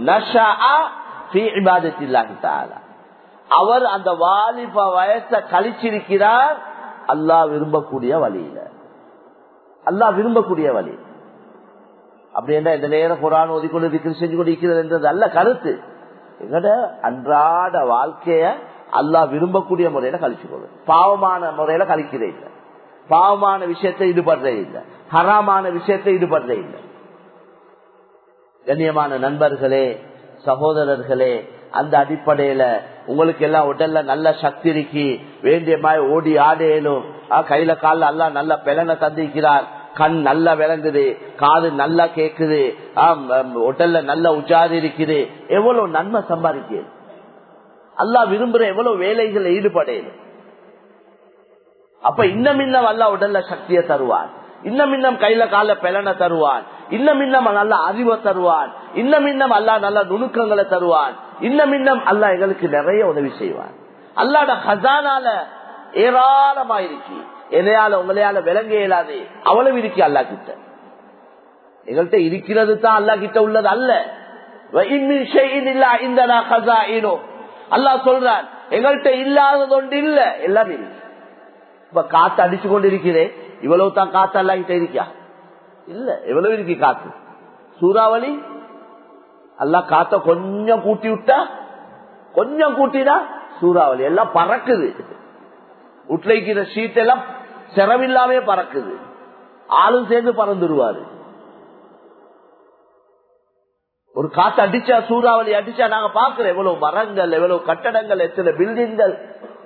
அவர் அந்த வாலிப வயச கழிச்சிருக்கிறார் அல்லாஹ் விரும்பக்கூடிய வழியில அல்லாஹ் விரும்பக்கூடிய வழி அப்படி என்ன இந்த நேரம் குரான் ஒதுக்கொண்டு இருக்கிறது செஞ்சு கொண்டு இருக்கிறது என்றது அல்ல கருத்து எங்கட அன்றாட வாழ்க்கைய அல்லாஹ் விரும்பக்கூடிய முறையில கழிச்சுக்கொள்ளு பாவமான முறையில கழிக்கிறே இல்லை பாவமான விஷயத்தை ஈடுபடுறே இல்லை ஹராமான விஷயத்தை ஈடுபடுறே இல்லை கண்ணியமான நண்பர்களே சகோதரர்களே அந்த அடிப்படையில உங்களுக்கு எல்லாம் உடல்ல நல்ல சக்தி இருக்கு வேண்டிய மாதிரி ஓடி ஆடையிலும் கையில கால எல்லாம் நல்ல பிளனை தந்திருக்கிறார் கண் நல்லா விளங்குது காது நல்லா கேக்குது உடல்ல நல்ல உஜாதி இருக்குது எவ்வளவு நன்மை சம்பாதிக்கிறது அல்லா விரும்புற எவ்வளவு வேலைகள் ஈடுபடையுது அப்ப இன்னும் இன்னும் அல்லா உடல்ல சக்தியை தருவான் இன்னும் இன்னும் கையில கால பிளனை தருவான் இன்னும் இன்னும் நல்ல அறிவை தருவான் இன்னும் இன்னும் அல்லா நல்ல நுணுக்கங்களை தருவான் இன்னும் இன்னும் அல்லா எங்களுக்கு நிறைய உதவி செய்வான் அல்லாட ஹசானால ஏராளமாயிருக்கு என்னையால உங்களையால விளங்க இயலாது அவ்வளவு இருக்கு அல்லா கிட்ட எங்கள்கிட்ட இருக்கிறது தான் அல்லா கிட்ட உள்ளது அல்ல அல்லா சொல்றான் எங்கள்கிட்ட இல்லாதது ஒன்று இல்ல எல்லாம் இருக்கு இப்ப காத்து அடிச்சு கொண்டு இருக்கிறேன் இவ்வளவு தான் காத்து அல்லா கிட்ட இருக்கா இல்ல எவ்வளவு இருக்கு காத்து சூறாவளி அல்லா காத்த கொஞ்சம் கூட்டி விட்டா கொஞ்சம் கூட்டினா சூறாவளி எல்லாம் பறக்குது உட்லைக்கிற ஷீட் எல்லாம் செலவில்லாமே பறக்குது ஆளும் சேர்ந்து பறந்துடுவாரு ஒரு காத்து அடிச்சா சூறாவளி அடிச்சா நாங்க பாக்குறோம் எவ்வளவு மரங்கள் எவ்வளவு கட்டடங்கள் எத்தனை பில்டிங்கள்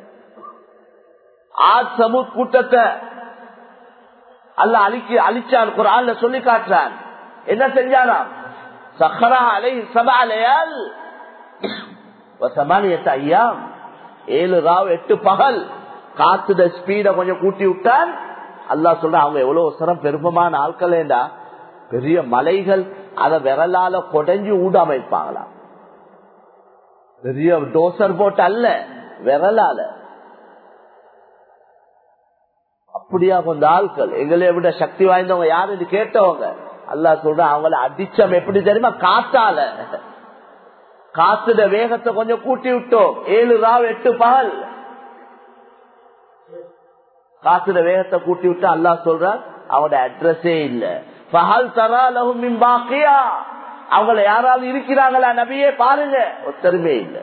ஆத் சமூத் கூட்டத்தை அல்ல அழிக்க அழிச்சான் குரான்ல சொல்லி காட்டுறான் என்ன செஞ்சானா சஹரா அலை சபாலையால் சமானியத்த ஐயாம் ஏழு ராவ் எட்டு பகல் காத்துட ஸ்பீட கொஞ்சம் கூட்டி விட்டால் அல்லா சொல்ற அவங்க எவ்வளவு சிரம் பெருமமான ஆட்களேண்டா பெரிய மலைகள் அத விரலால கொடைஞ்சு ஊட அமைப்பாங்களாம் பெரிய டோசர் போட்டு அல்ல விரலால அப்படியா கொஞ்ச ஆட்கள் எங்களை விட சக்தி வாய்ந்தவங்க யாருன்னு கேட்டவங்க அல்லா சொல்ற அவங்கள அடிச்சம் எப்படி தெரியுமா காத்தால காத்துட வேகத்தை கொஞ்சம் கூட்டி விட்டோம் ஏழு ராவ் எட்டு பகல் காத்துட வேகத்தை கூட்டி விட்டு அல்லா சொல்ற அவனோட அட்ரஸே இல்ல பகல் தரா லகும் பாக்கியா அவங்கள யாராவது இருக்கிறாங்களா நபியே பாருங்க ஒத்தருமே இல்ல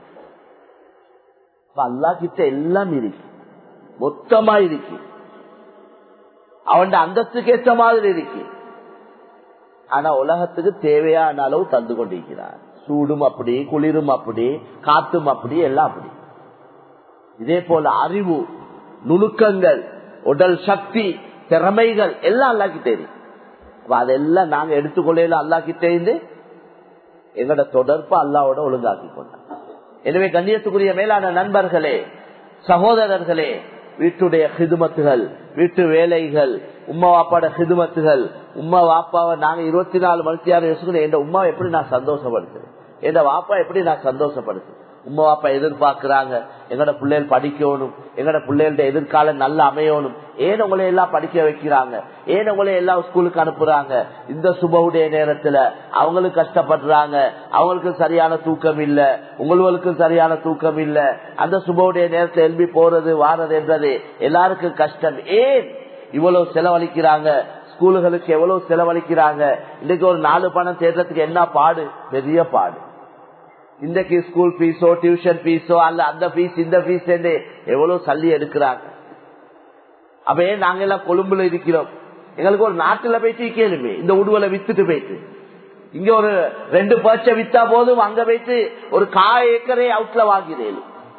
அல்லா கிட்ட எல்லாம் இருக்கு மொத்தமா இருக்கு அவன் அந்தஸ்துக்கு ஏற்ற மாதிரி இருக்கு ஆனா உலகத்துக்கு தேவையான அளவு தந்து கொண்டிருக்கிறார் சூடும் அப்படி குளிரும் அப்படி காத்தும் அப்படி எல்லாம் அப்படி இதே போல அறிவு நுணுக்கங்கள் உடல் சக்தி திறமைகள் எல்லாம் அல்லா கிட்டே இருக்கு அதெல்லாம் நாங்க எடுத்துக்கொள்ள அல்லா கிட்டே இருந்து எங்களோட தொடர்பு அல்லாவோட ஒழுங்காக்கி கொண்டாங்க எனவே கண்ணியத்துக்குரிய மேலான நண்பர்களே சகோதரர்களே வீட்டுடைய ஹிதுமத்துகள் வீட்டு வேலைகள் உமா வாப்பாட சிதுமத்துகள் உமா வாப்பாவை நாங்க இருபத்தி நாலு மணி ஆறு வருஷம் என் உமாவை எப்படி நான் சந்தோஷப்படுத்துறேன் என் வாப்பா எப்படி நான் சந்தோஷப்படுத்துறேன் உமா வாப்பா எதிர்பார்க்கிறாங்க எங்கட பிள்ளைகள் படிக்கணும் எங்கட பிள்ளைகளோட எதிர்காலம் நல்லா அமையணும் ஏன் உங்களை எல்லாம் படிக்க வைக்கிறாங்க ஏன் உங்களை எல்லாம் ஸ்கூலுக்கு அனுப்புறாங்க இந்த சுபவுடைய நேரத்துல அவங்களுக்கு கஷ்டப்படுறாங்க அவங்களுக்கு சரியான தூக்கம் இல்ல உங்களுக்கு சரியான தூக்கம் இல்ல அந்த சுபவுடைய நேரத்தை எழுப்பி போறது வாரது என்றது எல்லாருக்கும் கஷ்டம் ஏன் இவ்வளவு செலவழிக்கிறாங்க ஸ்கூலுகளுக்கு எவ்வளவு செலவழிக்கிறாங்க இன்னைக்கு ஒரு நாலு பணம் தேடுறதுக்கு என்ன பாடு பெரிய பாடு இன்றைக்கு ஸ்கூல் பீஸோ டியூஷன் பீஸோ அல்ல அந்த பீஸ் இந்த பீஸ் எவ்வளவு சல்லி எடுக்கிறாங்க அப்ப ஏன் நாங்க எல்லாம் கொழும்புல இருக்கிறோம் எங்களுக்கு ஒரு நாட்டுல போயிட்டு கேளுமே இந்த உடுவலை வித்துட்டு போயிட்டு இங்க ஒரு ரெண்டு பர்ச்சை வித்தா போதும் அங்க போயிட்டு ஒரு காய ஏக்கரே அவுட்ல வாங்கிறேன்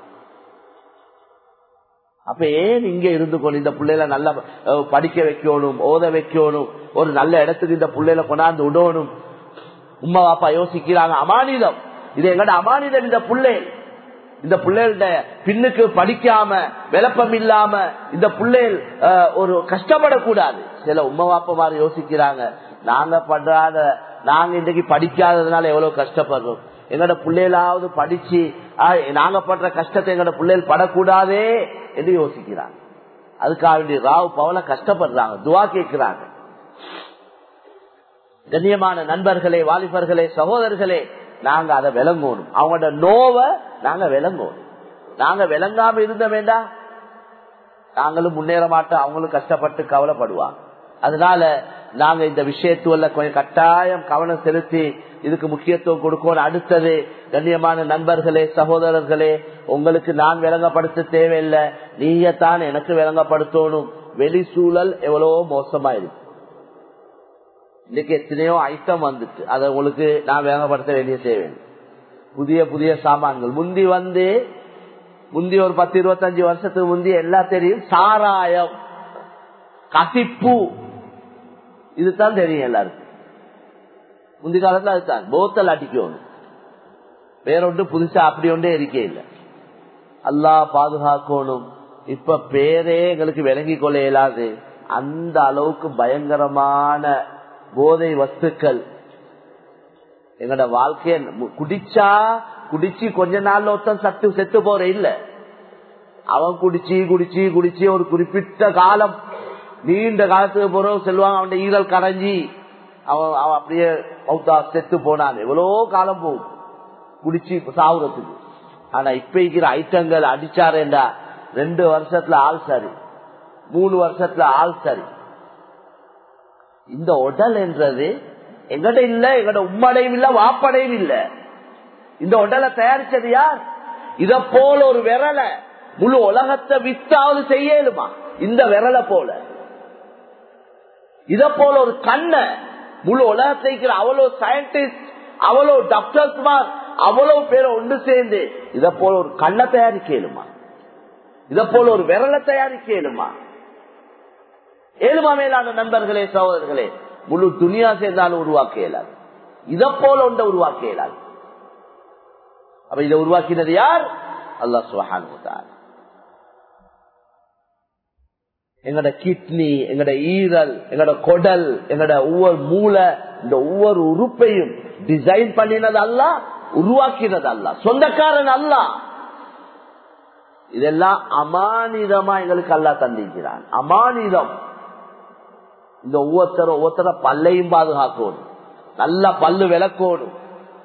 அப்ப ஏன் இங்க இருந்து கொண்டு இந்த பிள்ளைல நல்லா படிக்க வைக்கணும் ஓத வைக்கணும் ஒரு நல்ல இடத்துக்கு இந்த பிள்ளைல கொண்டாந்து விடணும் உமா பாப்பா யோசிக்கிறாங்க அமானிதம் இது எங்கட அமானிதம் இந்த பிள்ளை இந்த பிள்ளைகள பின்னுக்கு படிக்காம விளப்பம் இல்லாம இந்த பிள்ளைகள் ஒரு கஷ்டப்படக்கூடாது சில உமா பாப்பா மாதிரி யோசிக்கிறாங்க நாங்க பண்றாத நாங்க இன்றைக்கு படிக்காததுனால எவ்வளவு கஷ்டப்படுறோம் எங்கட பிள்ளைகளாவது படிச்சு நாங்க படுற கஷ்டத்தை எங்கட பிள்ளைகள் படக்கூடாதே என்று யோசிக்கிறாங்க அதுக்காக வேண்டிய ராவ் பவல கஷ்டப்படுறாங்க துவா கேட்கிறாங்க கண்ணியமான நண்பர்களே வாலிபர்களே சகோதரர்களே நாங்க அதை விளங்கணும் அவங்களோட நோவை நாங்க விளங்கணும் நாங்க விளங்காம இருந்த வேண்டாம் நாங்களும் முன்னேற மாட்டோம் அவங்களும் கஷ்டப்பட்டு கவலைப்படுவாங்க அதனால நாங்க இந்த விஷயத்துல கொஞ்சம் கட்டாயம் கவனம் செலுத்தி இதுக்கு முக்கியத்துவம் கொடுக்கணும் அடுத்தது கண்ணியமான நண்பர்களே சகோதரர்களே உங்களுக்கு நான் விளங்கப்படுத்த தேவையில்லை நீங்க தான் எனக்கு விளங்கப்படுத்தணும் வெளி சூழல் எவ்வளவோ மோசமா இருக்கு இன்னைக்கு எத்தனையோ ஐட்டம் வந்துட்டு அதை உங்களுக்கு நான் விளங்கப்படுத்த வேண்டிய தேவை புதிய புதிய சாமான்கள் முந்தி வந்து முந்தி ஒரு பத்து இருபத்தஞ்சு வருஷத்துக்கு முந்தி எல்லாம் தெரியும் சாராயம் கசிப்பு இதுதான் தெரியும் எல்லாருக்கும் முந்தி காலத்துல அதுதான் போத்தல் அடிக்கணும் வேறொன்று புதுசா அப்படி ஒன்றே இருக்கே இல்லை அல்லா பாதுகாக்கணும் இப்ப பேரே எங்களுக்கு விளங்கி கொள்ள இயலாது அந்த அளவுக்கு பயங்கரமான போதை வஸ்துக்கள் எங்கட வாழ்க்கைய குடிச்சா குடிச்சு கொஞ்ச நாள்ல ஒருத்தன் சத்து செத்து போற இல்ல அவன் குடிச்சு குடிச்சு குடிச்சு ஒரு குறிப்பிட்ட காலம் நீண்ட காலத்துக்கு போறோம் செல்வாங்க அவன் ஈரல் கரைஞ்சி அவன் அவன் அப்படியே மௌத்தா செத்து போனான் எவ்வளோ காலம் போகும் குடிச்சு சாவுறதுக்கு ஆனா இப்ப இருக்கிற ஐட்டங்கள் அடிச்சாரேண்டா ரெண்டு வருஷத்துல ஆள் சரி மூணு வருஷத்துல ஆள் சரி இந்த உடல் என்றது எங்கட இல்ல எங்கட உம்மடையும் இல்ல வாப்படையும் இல்ல இந்த உடலை தயாரிச்சது யார் இத போல ஒரு விரலை முழு உலகத்தை வித்தாவது செய்யலுமா இந்த விரலை போல இத போல ஒரு கண்ணை முழு உலகத்தை அவ்வளவு சயின்டிஸ்ட் அவ்வளவு டாக்டர்ஸ் அவ்வளவு பேரை ஒன்று சேர்ந்து இத போல ஒரு கண்ணை தயாரிக்கலுமா இத போல ஒரு விரலை தயாரிக்கலுமா ஏழுமா மேலான நண்பர்களே சகோதரர்களே முழு துணியா சேர்ந்தாலும் உருவாக்க இயலாது இத போல ஒன்றை உருவாக்க இயலாது அப்ப இதை உருவாக்கினது யார் அல்லா சுஹான் எங்கட கிட்னி எங்கட ஈரல் எங்கட கொடல் எங்கட ஒவ்வொரு மூளை இந்த ஒவ்வொரு உறுப்பையும் டிசைன் பண்ணினது அல்ல உருவாக்கினது அல்ல சொந்தக்காரன் அல்ல இதெல்லாம் அமானிதமா எங்களுக்கு அல்லா தந்திக்கிறான் அமானிதம் இந்த ஒவ்வொருத்தரும் ஒவ்வொருத்தர பல்லையும் பாதுகாக்கணும் நல்ல பல்லு விளக்கணும்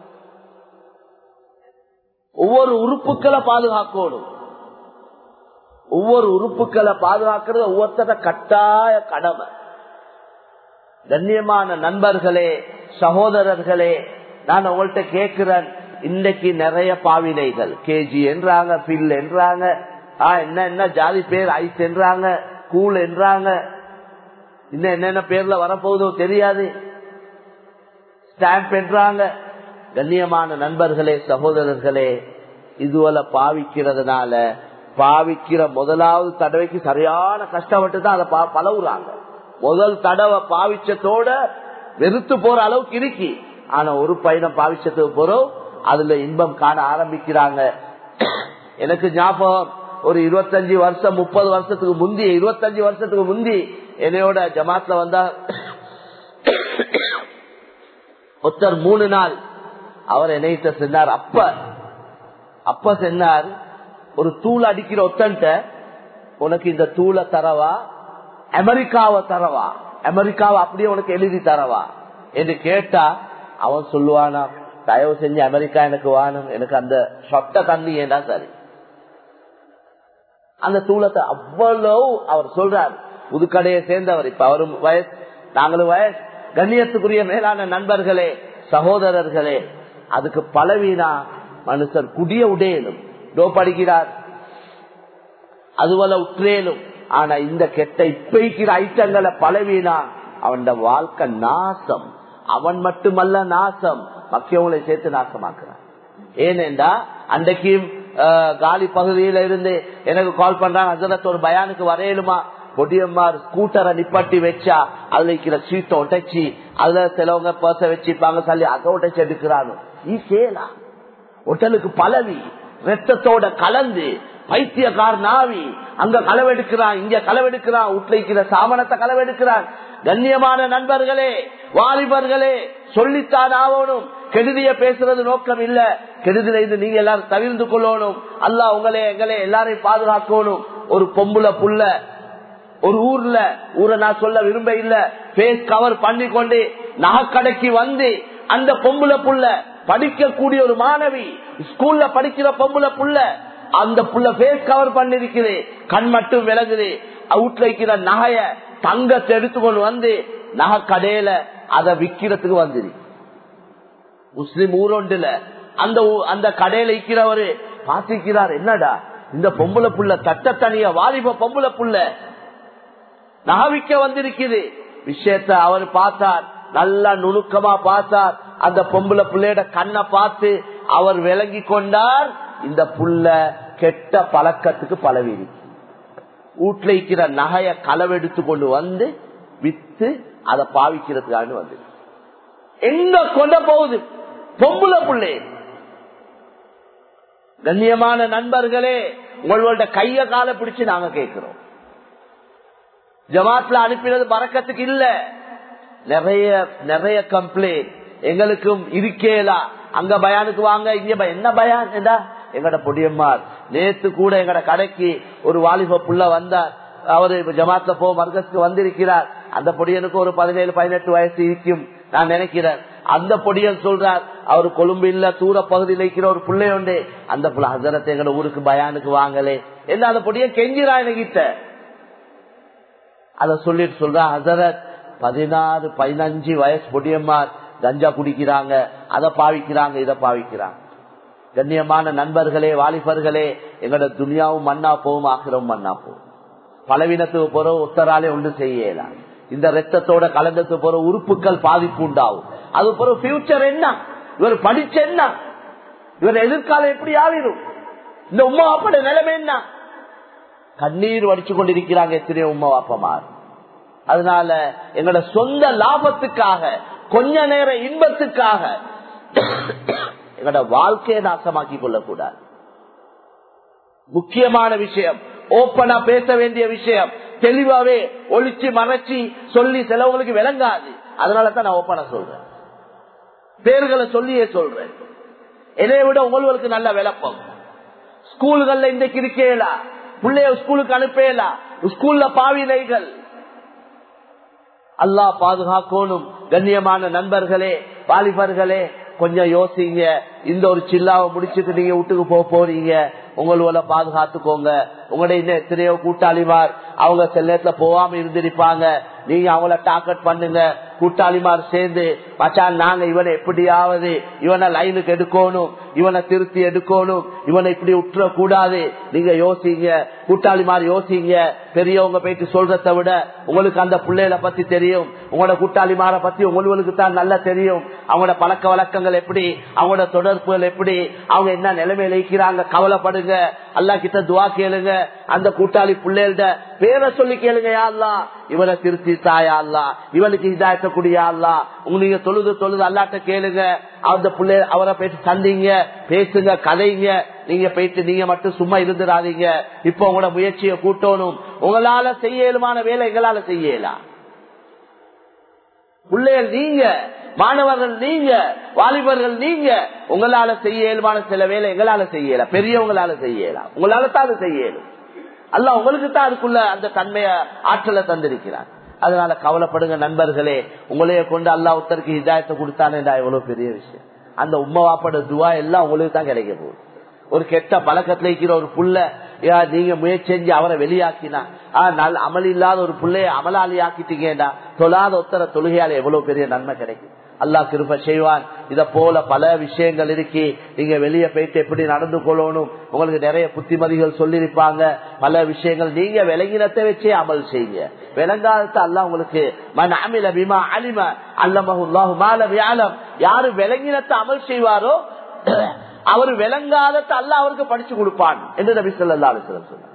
ஒவ்வொரு உறுப்புக்களை பாதுகாக்கணும் ஒவ்வொரு உறுப்புக்களை பாதுகாக்கிறது ஒவ்வொருத்தர கட்டாய கடமை கண்ணியமான நண்பர்களே சகோதரர்களே நான் உங்கள்கிட்ட கேட்கிறேன் இன்னைக்கு நிறைய பாவினைகள் கேஜி என்றாங்க பில் என்றாங்க என்ன என்ன ஜாதி பேர் ஐஸ் என்றாங்க கூல் என்றாங்க இன்னும் என்னென்ன பேர்ல வரப்போகுதோ தெரியாது ஸ்டாம்ப் என்றாங்க கண்ணியமான நண்பர்களே சகோதரர்களே இதுவரை பாவிக்கிறதுனால பாவிக்கிற முதலாவது தடவைக்கு சரியான கஷ்டப்பட்டு தான் அதை பழகுறாங்க முதல் தடவை பாவிச்சத்தோட வெறுத்து போற அளவுக்கு இருக்கி ஆனா ஒரு பயணம் பாவிச்சதுக்கு போறோம் அதுல இன்பம் காண ஆரம்பிக்கிறாங்க எனக்கு ஞாபகம் ஒரு இருபத்தஞ்சு வருஷம் முப்பது வருஷத்துக்கு முந்தி இருபத்தஞ்சு வருஷத்துக்கு முந்தி என்னையோட ஜமாத்ல வந்தா ஒருத்தர் மூணு நாள் அவர் என்னைட்ட சொன்னார் அப்ப அப்ப சொன்னார் ஒரு தூள் அடிக்கிற ஒத்தன்ட்ட உனக்கு இந்த தூளை தரவா அமெரிக்காவை தரவா அமெரிக்காவை அப்படியே உனக்கு எழுதி தரவா என்று கேட்டா அவன் சொல்லுவானா தயவு செஞ்சு அமெரிக்கா எனக்கு வாணும் எனக்கு அந்த சொட்ட தண்ணி ஏண்டா சரி அந்த தூளத்தை அவ்வளவு அவர் சொல்றார் புதுக்கடையை சேர்ந்தவர் இப்ப அவரும் வயசு நாங்களும் வயசு கண்ணியத்துக்குரிய மேலான நண்பர்களே சகோதரர்களே அதுக்கு பலவீனா மனுஷர் குடிய உடையலும் டோப்படிக்கிறார் அதுவல உற்றேலும் ஆனா இந்த கெட்ட இப்பைக்கிற ஐட்டங்களை பலவீனா அவன் வாழ்க்கை நாசம் அவன் மட்டுமல்ல நாசம் மக்கியவங்களை சேர்த்து நாசமாக்குறான் ஏனென்றா அன்றைக்கு காலி பகுதியில இருந்து எனக்கு கால் பண்றாங்க ஹசரத் ஒரு பயானுக்கு வரையலுமா பொடியம்மார் ஸ்கூட்டரை நிப்பாட்டி வச்சா அதுல இருக்கிற சீட்டை உடைச்சி அதுல சிலவங்க பர்ச வச்சிருப்பாங்க சொல்லி அதை உடைச்சு எடுக்கிறானு நீ செய்யலாம் ஹோட்டலுக்கு பலவி ரத்தத்தோட கலந்து பைத்தியக்கார நாவி அங்க களவெடுக்கிறான் இங்க களவெடுக்கிறான் உட்லைக்கிற சாமனத்தை களவெடுக்கிறான் கண்ணியமான நண்பர்களே வாலிபர்களே சொல்லித்தான் ஆகணும் கெடுதிய பேசுறது நோக்கம் இல்ல கெடுதில இது நீங்க எல்லாரும் தவிர்த்து கொள்ளணும் அல்ல உங்களே எங்களே எல்லாரையும் பாதுகாக்கணும் ஒரு பொம்புல புள்ள ஒரு ஊர்ல ஊரை நான் சொல்ல விரும்ப இல்ல பேஸ் கவர் பண்ணி கொண்டு நகைக்கடைக்கு வந்து அந்த பொம்புல புள்ள படிக்கக்கூடிய ஒரு மாணவி ஸ்கூல்ல படிக்கிற பொம்புல புள்ள அந்த புள்ள பேஸ் கவர் பண்ணிருக்குது கண் மட்டும் விலகுது அவுட்ல இருக்கிற நகைய தங்கத்தை எடுத்துக்கொண்டு வந்து நகை கடையில அதை விக்கிறதுக்கு வந்துரு முஸ்லிம் ஊரொண்டுல அந்த அந்த கடையில இருக்கிறவரு பாத்திக்கிறார் என்னடா இந்த பொம்புல புள்ள தட்ட தனிய வாலிப பொம்புல புள்ள நகவிக்க வந்திருக்குது விஷயத்த அவர் பார்த்தார் நல்லா நுணுக்கமா பார்த்தார் அந்த பொம்புல புள்ளையோட கண்ணை பார்த்து அவர் விளங்கி கொண்டார் இந்த புள்ள கெட்ட பழக்கத்துக்கு பலவீதி வீட்டுல இருக்கிற நகைய களவெடுத்து கொண்டு வந்து வித்து அதை பாவிக்கிறதுக்காக வந்து எங்க கொண்ட போகுது பொம்புல புள்ளே கண்ணியமான நண்பர்களே உங்களோட கைய கால பிடிச்சு நாங்க கேட்கிறோம் ஜமாத்ல அனுப்பினது பறக்கத்துக்கு இல்ல நிறைய நிறைய கம்ப்ளைண்ட் எங்களுக்கும் இருக்கேலா அங்க பயானுக்கு வாங்க இங்க என்ன பயான் எங்கட பொடியம்மார் நேத்து கூட எங்கட கடைக்கு ஒரு வாலிப புள்ள வந்தார் அவரு ஜமாத்ல போ மர்கத்துக்கு வந்திருக்கிறார் அந்த பொடியனுக்கு ஒரு பதினேழு பதினெட்டு வயசு இருக்கும் நான் நினைக்கிறேன் அந்த பொடியன் சொல்றார் அவர் கொழும்பு இல்ல தூர பகுதியில் இருக்கிற ஒரு பிள்ளை உண்டு அந்த புள்ள ஹசரத்தை எங்கட ஊருக்கு பயானுக்கு வாங்கலே என்ன அந்த பொடியன் கெஞ்சிரா என்கிட்ட அத சொல்லிட்டு சொல்ற ஹசரத் பதினாறு பதினஞ்சு வயசு பொடியம்மார் கஞ்சா குடிக்கிறாங்க அதை பாவிக்கிறாங்க இதை பாவிக்கிறாங்க கண்ணியமான நண்பர்களே வாலிபர்களே எங்களோட துனியாவும் மண்ணா போகும் ஆக்கிரமும் மண்ணா போகும் பலவீனத்துக்கு போற ஒத்தராலே ஒன்று செய்யலாம் இந்த ரத்தத்தோட கலந்தது போற உறுப்புகள் பாதிப்பு உண்டாகும் அது போற பியூச்சர் என்ன இவர் படிச்ச என்ன இவர் எதிர்காலம் எப்படி ஆவிடும் இந்த உமா அப்பட நிலைமை என்ன கண்ணீர் வடிச்சு கொண்டிருக்கிறாங்க எத்தனையோ உமா அப்பமார் அதனால எங்களோட சொந்த லாபத்துக்காக கொஞ்ச நேர இன்பத்துக்காக எங்களோட வாழ்க்கையை நாசமாக்கி கொள்ளக்கூடாது முக்கியமான விஷயம் ஓப்பனா பேச வேண்டிய விஷயம் தெளிவாவே ஒழிச்சு மறைச்சி சொல்லி சிலவங்களுக்கு விளங்காது அதனாலதான் நான் ஓப்பனா சொல்றேன் பேர்களை சொல்லியே சொல்றேன் என்னை விட உங்களுக்கு நல்ல விளப்பம் ஸ்கூல்கள்ல இன்றைக்கு இருக்கேலா பிள்ளைய ஸ்கூலுக்கு அனுப்பேலா ஸ்கூல்ல பாவினைகள் அல்லா பாதுகாக்கணும் கண்ணியமான நண்பர்களே வாலிபர்களே கொஞ்சம் யோசிங்க இந்த ஒரு சில்லாவை முடிச்சுட்டு நீங்க வீட்டுக்கு போக போறீங்க உங்களோட பாதுகாத்துக்கோங்க உங்களுடைய இன்னும் எத்தனையோ கூட்டாளிமார் அவங்க சில நேரத்துல போகாம இருந்திருப்பாங்க நீங்க அவங்கள டார்கெட் பண்ணுங்க கூட்டாளிமார் சேர்ந்து மச்சான் நாங்க இவனை எப்படியாவது இவனை லைனுக்கு எடுக்கணும் இவனை திருத்தி எடுக்கணும் இவனை இப்படி உற்ற கூடாது நீங்க யோசிங்க கூட்டாளிமார் யோசிங்க பெரியவங்க போயிட்டு சொல்றதை விட உங்களுக்கு அந்த பிள்ளைகளை பத்தி தெரியும் உங்களோட கூட்டாளிமார பத்தி உங்களுக்கு தான் நல்லா தெரியும் அவங்களோட பழக்க வழக்கங்கள் எப்படி அவங்களோட தொடர்புகள் எப்படி அவங்க என்ன நிலைமையில இருக்கிறாங்க கவலைப்படுங்க அல்லா கிட்ட துவா கேளுங்க அந்த கூட்டாளி பிள்ளைகள்ட பேரை சொல்லி கேளுங்க யாழ்லா இவனை திருத்தி தாயா அல்லா இவனுக்கு இதாயத்தக்கூடிய அல்லா நீங்க தொழுது தொழுது அல்லாட்ட கேளுங்க அந்த பிள்ளை அவரை போயிட்டு சந்திங்க பேசுங்க கதைங்க நீங்க போயிட்டு நீங்க மட்டும் சும்மா இருந்துடாதீங்க இப்ப உங்களோட முயற்சியை கூட்டணும் உங்களால செய்ய இயலுமான வேலை எங்களால செய்யலாம் பிள்ளைகள் நீங்க மாணவர்கள் நீங்க வாலிபர்கள் நீங்க உங்களால செய்ய இயல்பான சில வேலை எங்களால செய்யலாம் பெரியவங்களால செய்யலாம் உங்களால தான் அது செய்யலும் அல்ல உங்களுக்கு தான் அதுக்குள்ள அந்த தன்மைய ஆற்றலை தந்திருக்கிறார் அதனால கவலைப்படுங்க நண்பர்களே உங்களைய கொண்டு அல்லா ஒருத்தருக்கு ஹிதாயத்தை கொடுத்தானேடா எவ்வளவு பெரிய விஷயம் அந்த உம்மா வாப்பட துவா எல்லாம் உங்களுக்கு தான் கிடைக்க போகுது ஒரு கெட்ட பழக்கத்துல இருக்கிற ஒரு புள்ள நீங்க முயற்சி செஞ்சு அவரை வெளியாக்கினா நல்ல அமல் இல்லாத ஒரு பிள்ளைய அமலாளி ஆக்கிட்டீங்கடா தொழாத ஒத்தர தொழுகையால எவ்வளவு பெரிய நன்மை கிடைக்கும் அல்லா கிருப்ப செய்வான் இத போல பல விஷயங்கள் இருக்கு நீங்க வெளியே போயிட்டு எப்படி நடந்து கொள்ளணும் உங்களுக்கு நிறைய புத்திமதிகள் சொல்லிருப்பாங்க பல விஷயங்கள் நீங்க விலங்கினத்தை வச்சே அமல் செய்யுங்க விலங்காலத்தை அல்ல உங்களுக்கு மன் அமில பிமா அலிம அல்லமஹுல்லாஹு மால வியாலம் யாரு விலங்கினத்தை அமல் செய்வாரோ அவர் விளங்காதத்தை அல்ல அவருக்கு படிச்சு கொடுப்பான் என்று நபி சொல்லா அலிஸ்லம் சொன்னார்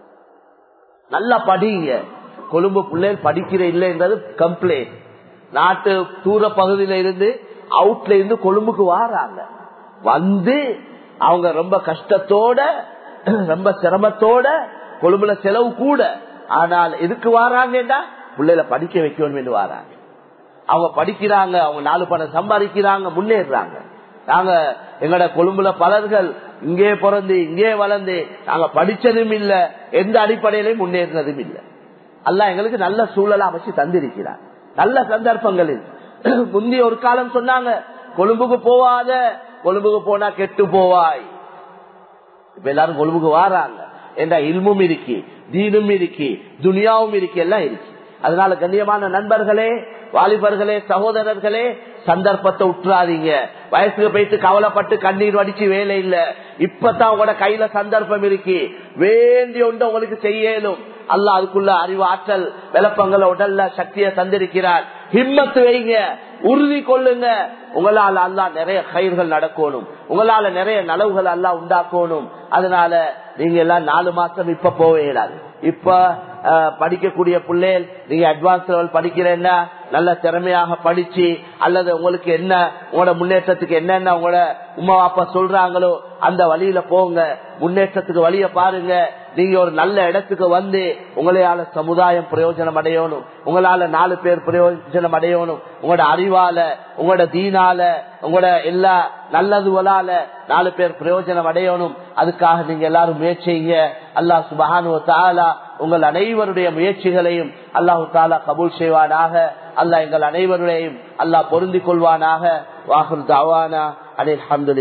நல்லா படிங்க கொழும்பு பிள்ளைகள் படிக்கிற இல்லைன்றது கம்ப்ளைண்ட் நாட்டு தூர பகுதியில இருந்து அவுட்ல இருந்து கொழும்புக்கு வாராங்க வந்து அவங்க ரொம்ப கஷ்டத்தோட ரொம்ப சிரமத்தோட கொழும்புல செலவு கூட ஆனால் எதுக்கு வாராங்கன்னா பிள்ளைல படிக்க வைக்கணும் என்று வாராங்க அவங்க படிக்கிறாங்க அவங்க நாலு பணம் சம்பாதிக்கிறாங்க முன்னேறாங்க நாங்க எங்கட கொழும்புல பலர்கள் இங்கே பிறந்து இங்கே வளர்ந்து நாங்க படிச்சதும் இல்ல எந்த அடிப்படையிலையும் முன்னேறினதும் இல்ல அல்ல எங்களுக்கு நல்ல சூழலை அமைச்சு தந்திருக்கிறார் நல்ல சந்தர்ப்பங்களில் முந்தைய ஒரு காலம் சொன்னாங்க கொழும்புக்கு போவாத கொழும்புக்கு போனா கெட்டு போவாய் இப்ப எல்லாரும் கொழும்புக்கு வாராங்க என்ற இல்மும் இருக்கு தீனும் இருக்கு துனியாவும் இருக்கு எல்லாம் இருக்கு அதனால கண்ணியமான நண்பர்களே வாலிபர்களே சகோதரர்களே சந்தர்ப்பத்தை உற்றாதீங்க வயசுக்கு போயிட்டு கவலைப்பட்டு கண்ணீர் வடிச்சு வேலை இல்ல இப்பதான் உங்களோட கையில சந்தர்ப்பம் இருக்கு வேண்டிய ஒன்று உங்களுக்கு செய்யலும் அல்ல அதுக்குள்ள அறிவு ஆற்றல் விளப்பங்களை உடல்ல சக்தியை தந்திருக்கிறார் ஹிம்மத்து வைங்க உறுதி கொள்ளுங்க உங்களால அல்லா நிறைய கயிர்கள் நடக்கணும் உங்களால நிறைய நலவுகள் அல்லா உண்டாக்கணும் அதனால நீங்க எல்லாம் நாலு மாசம் இப்ப போக இயலாது இப்ப படிக்கக்கூடிய பிள்ளைகள் நீங்க அட்வான்ஸ் லெவல் படிக்கிறேன்னா நல்ல திறமையாக படிச்சு அல்லது உங்களுக்கு என்ன உங்களோட முன்னேற்றத்துக்கு என்னென்ன உங்களோட உமா அப்பா சொல்றாங்களோ அந்த வழியில போங்க முன்னேற்றத்துக்கு வழிய பாருங்க நீங்க ஒரு நல்ல இடத்துக்கு வந்து உங்களால சமுதாயம் பிரயோஜனம் அடையணும் உங்களால நாலு பேர் பிரயோஜனம் அடையணும் உங்களோட அறிவால உங்களோட தீனால உங்களோட எல்லா நல்லதுவலால நாலு பேர் பிரயோஜனம் அடையணும் அதுக்காக நீங்க எல்லாரும் முயற்சிங்க அல்லாஹ் சுபஹானு தாலா உங்கள் அனைவருடைய முயற்சிகளையும் அல்லாஹு தாலா கபூல் செய்வானாக அல்லாஹ் எங்கள் அனைவருடையும் அல்லாஹ் பொருந்திக் கொள்வானாக வாகுல் தாவானா அனில்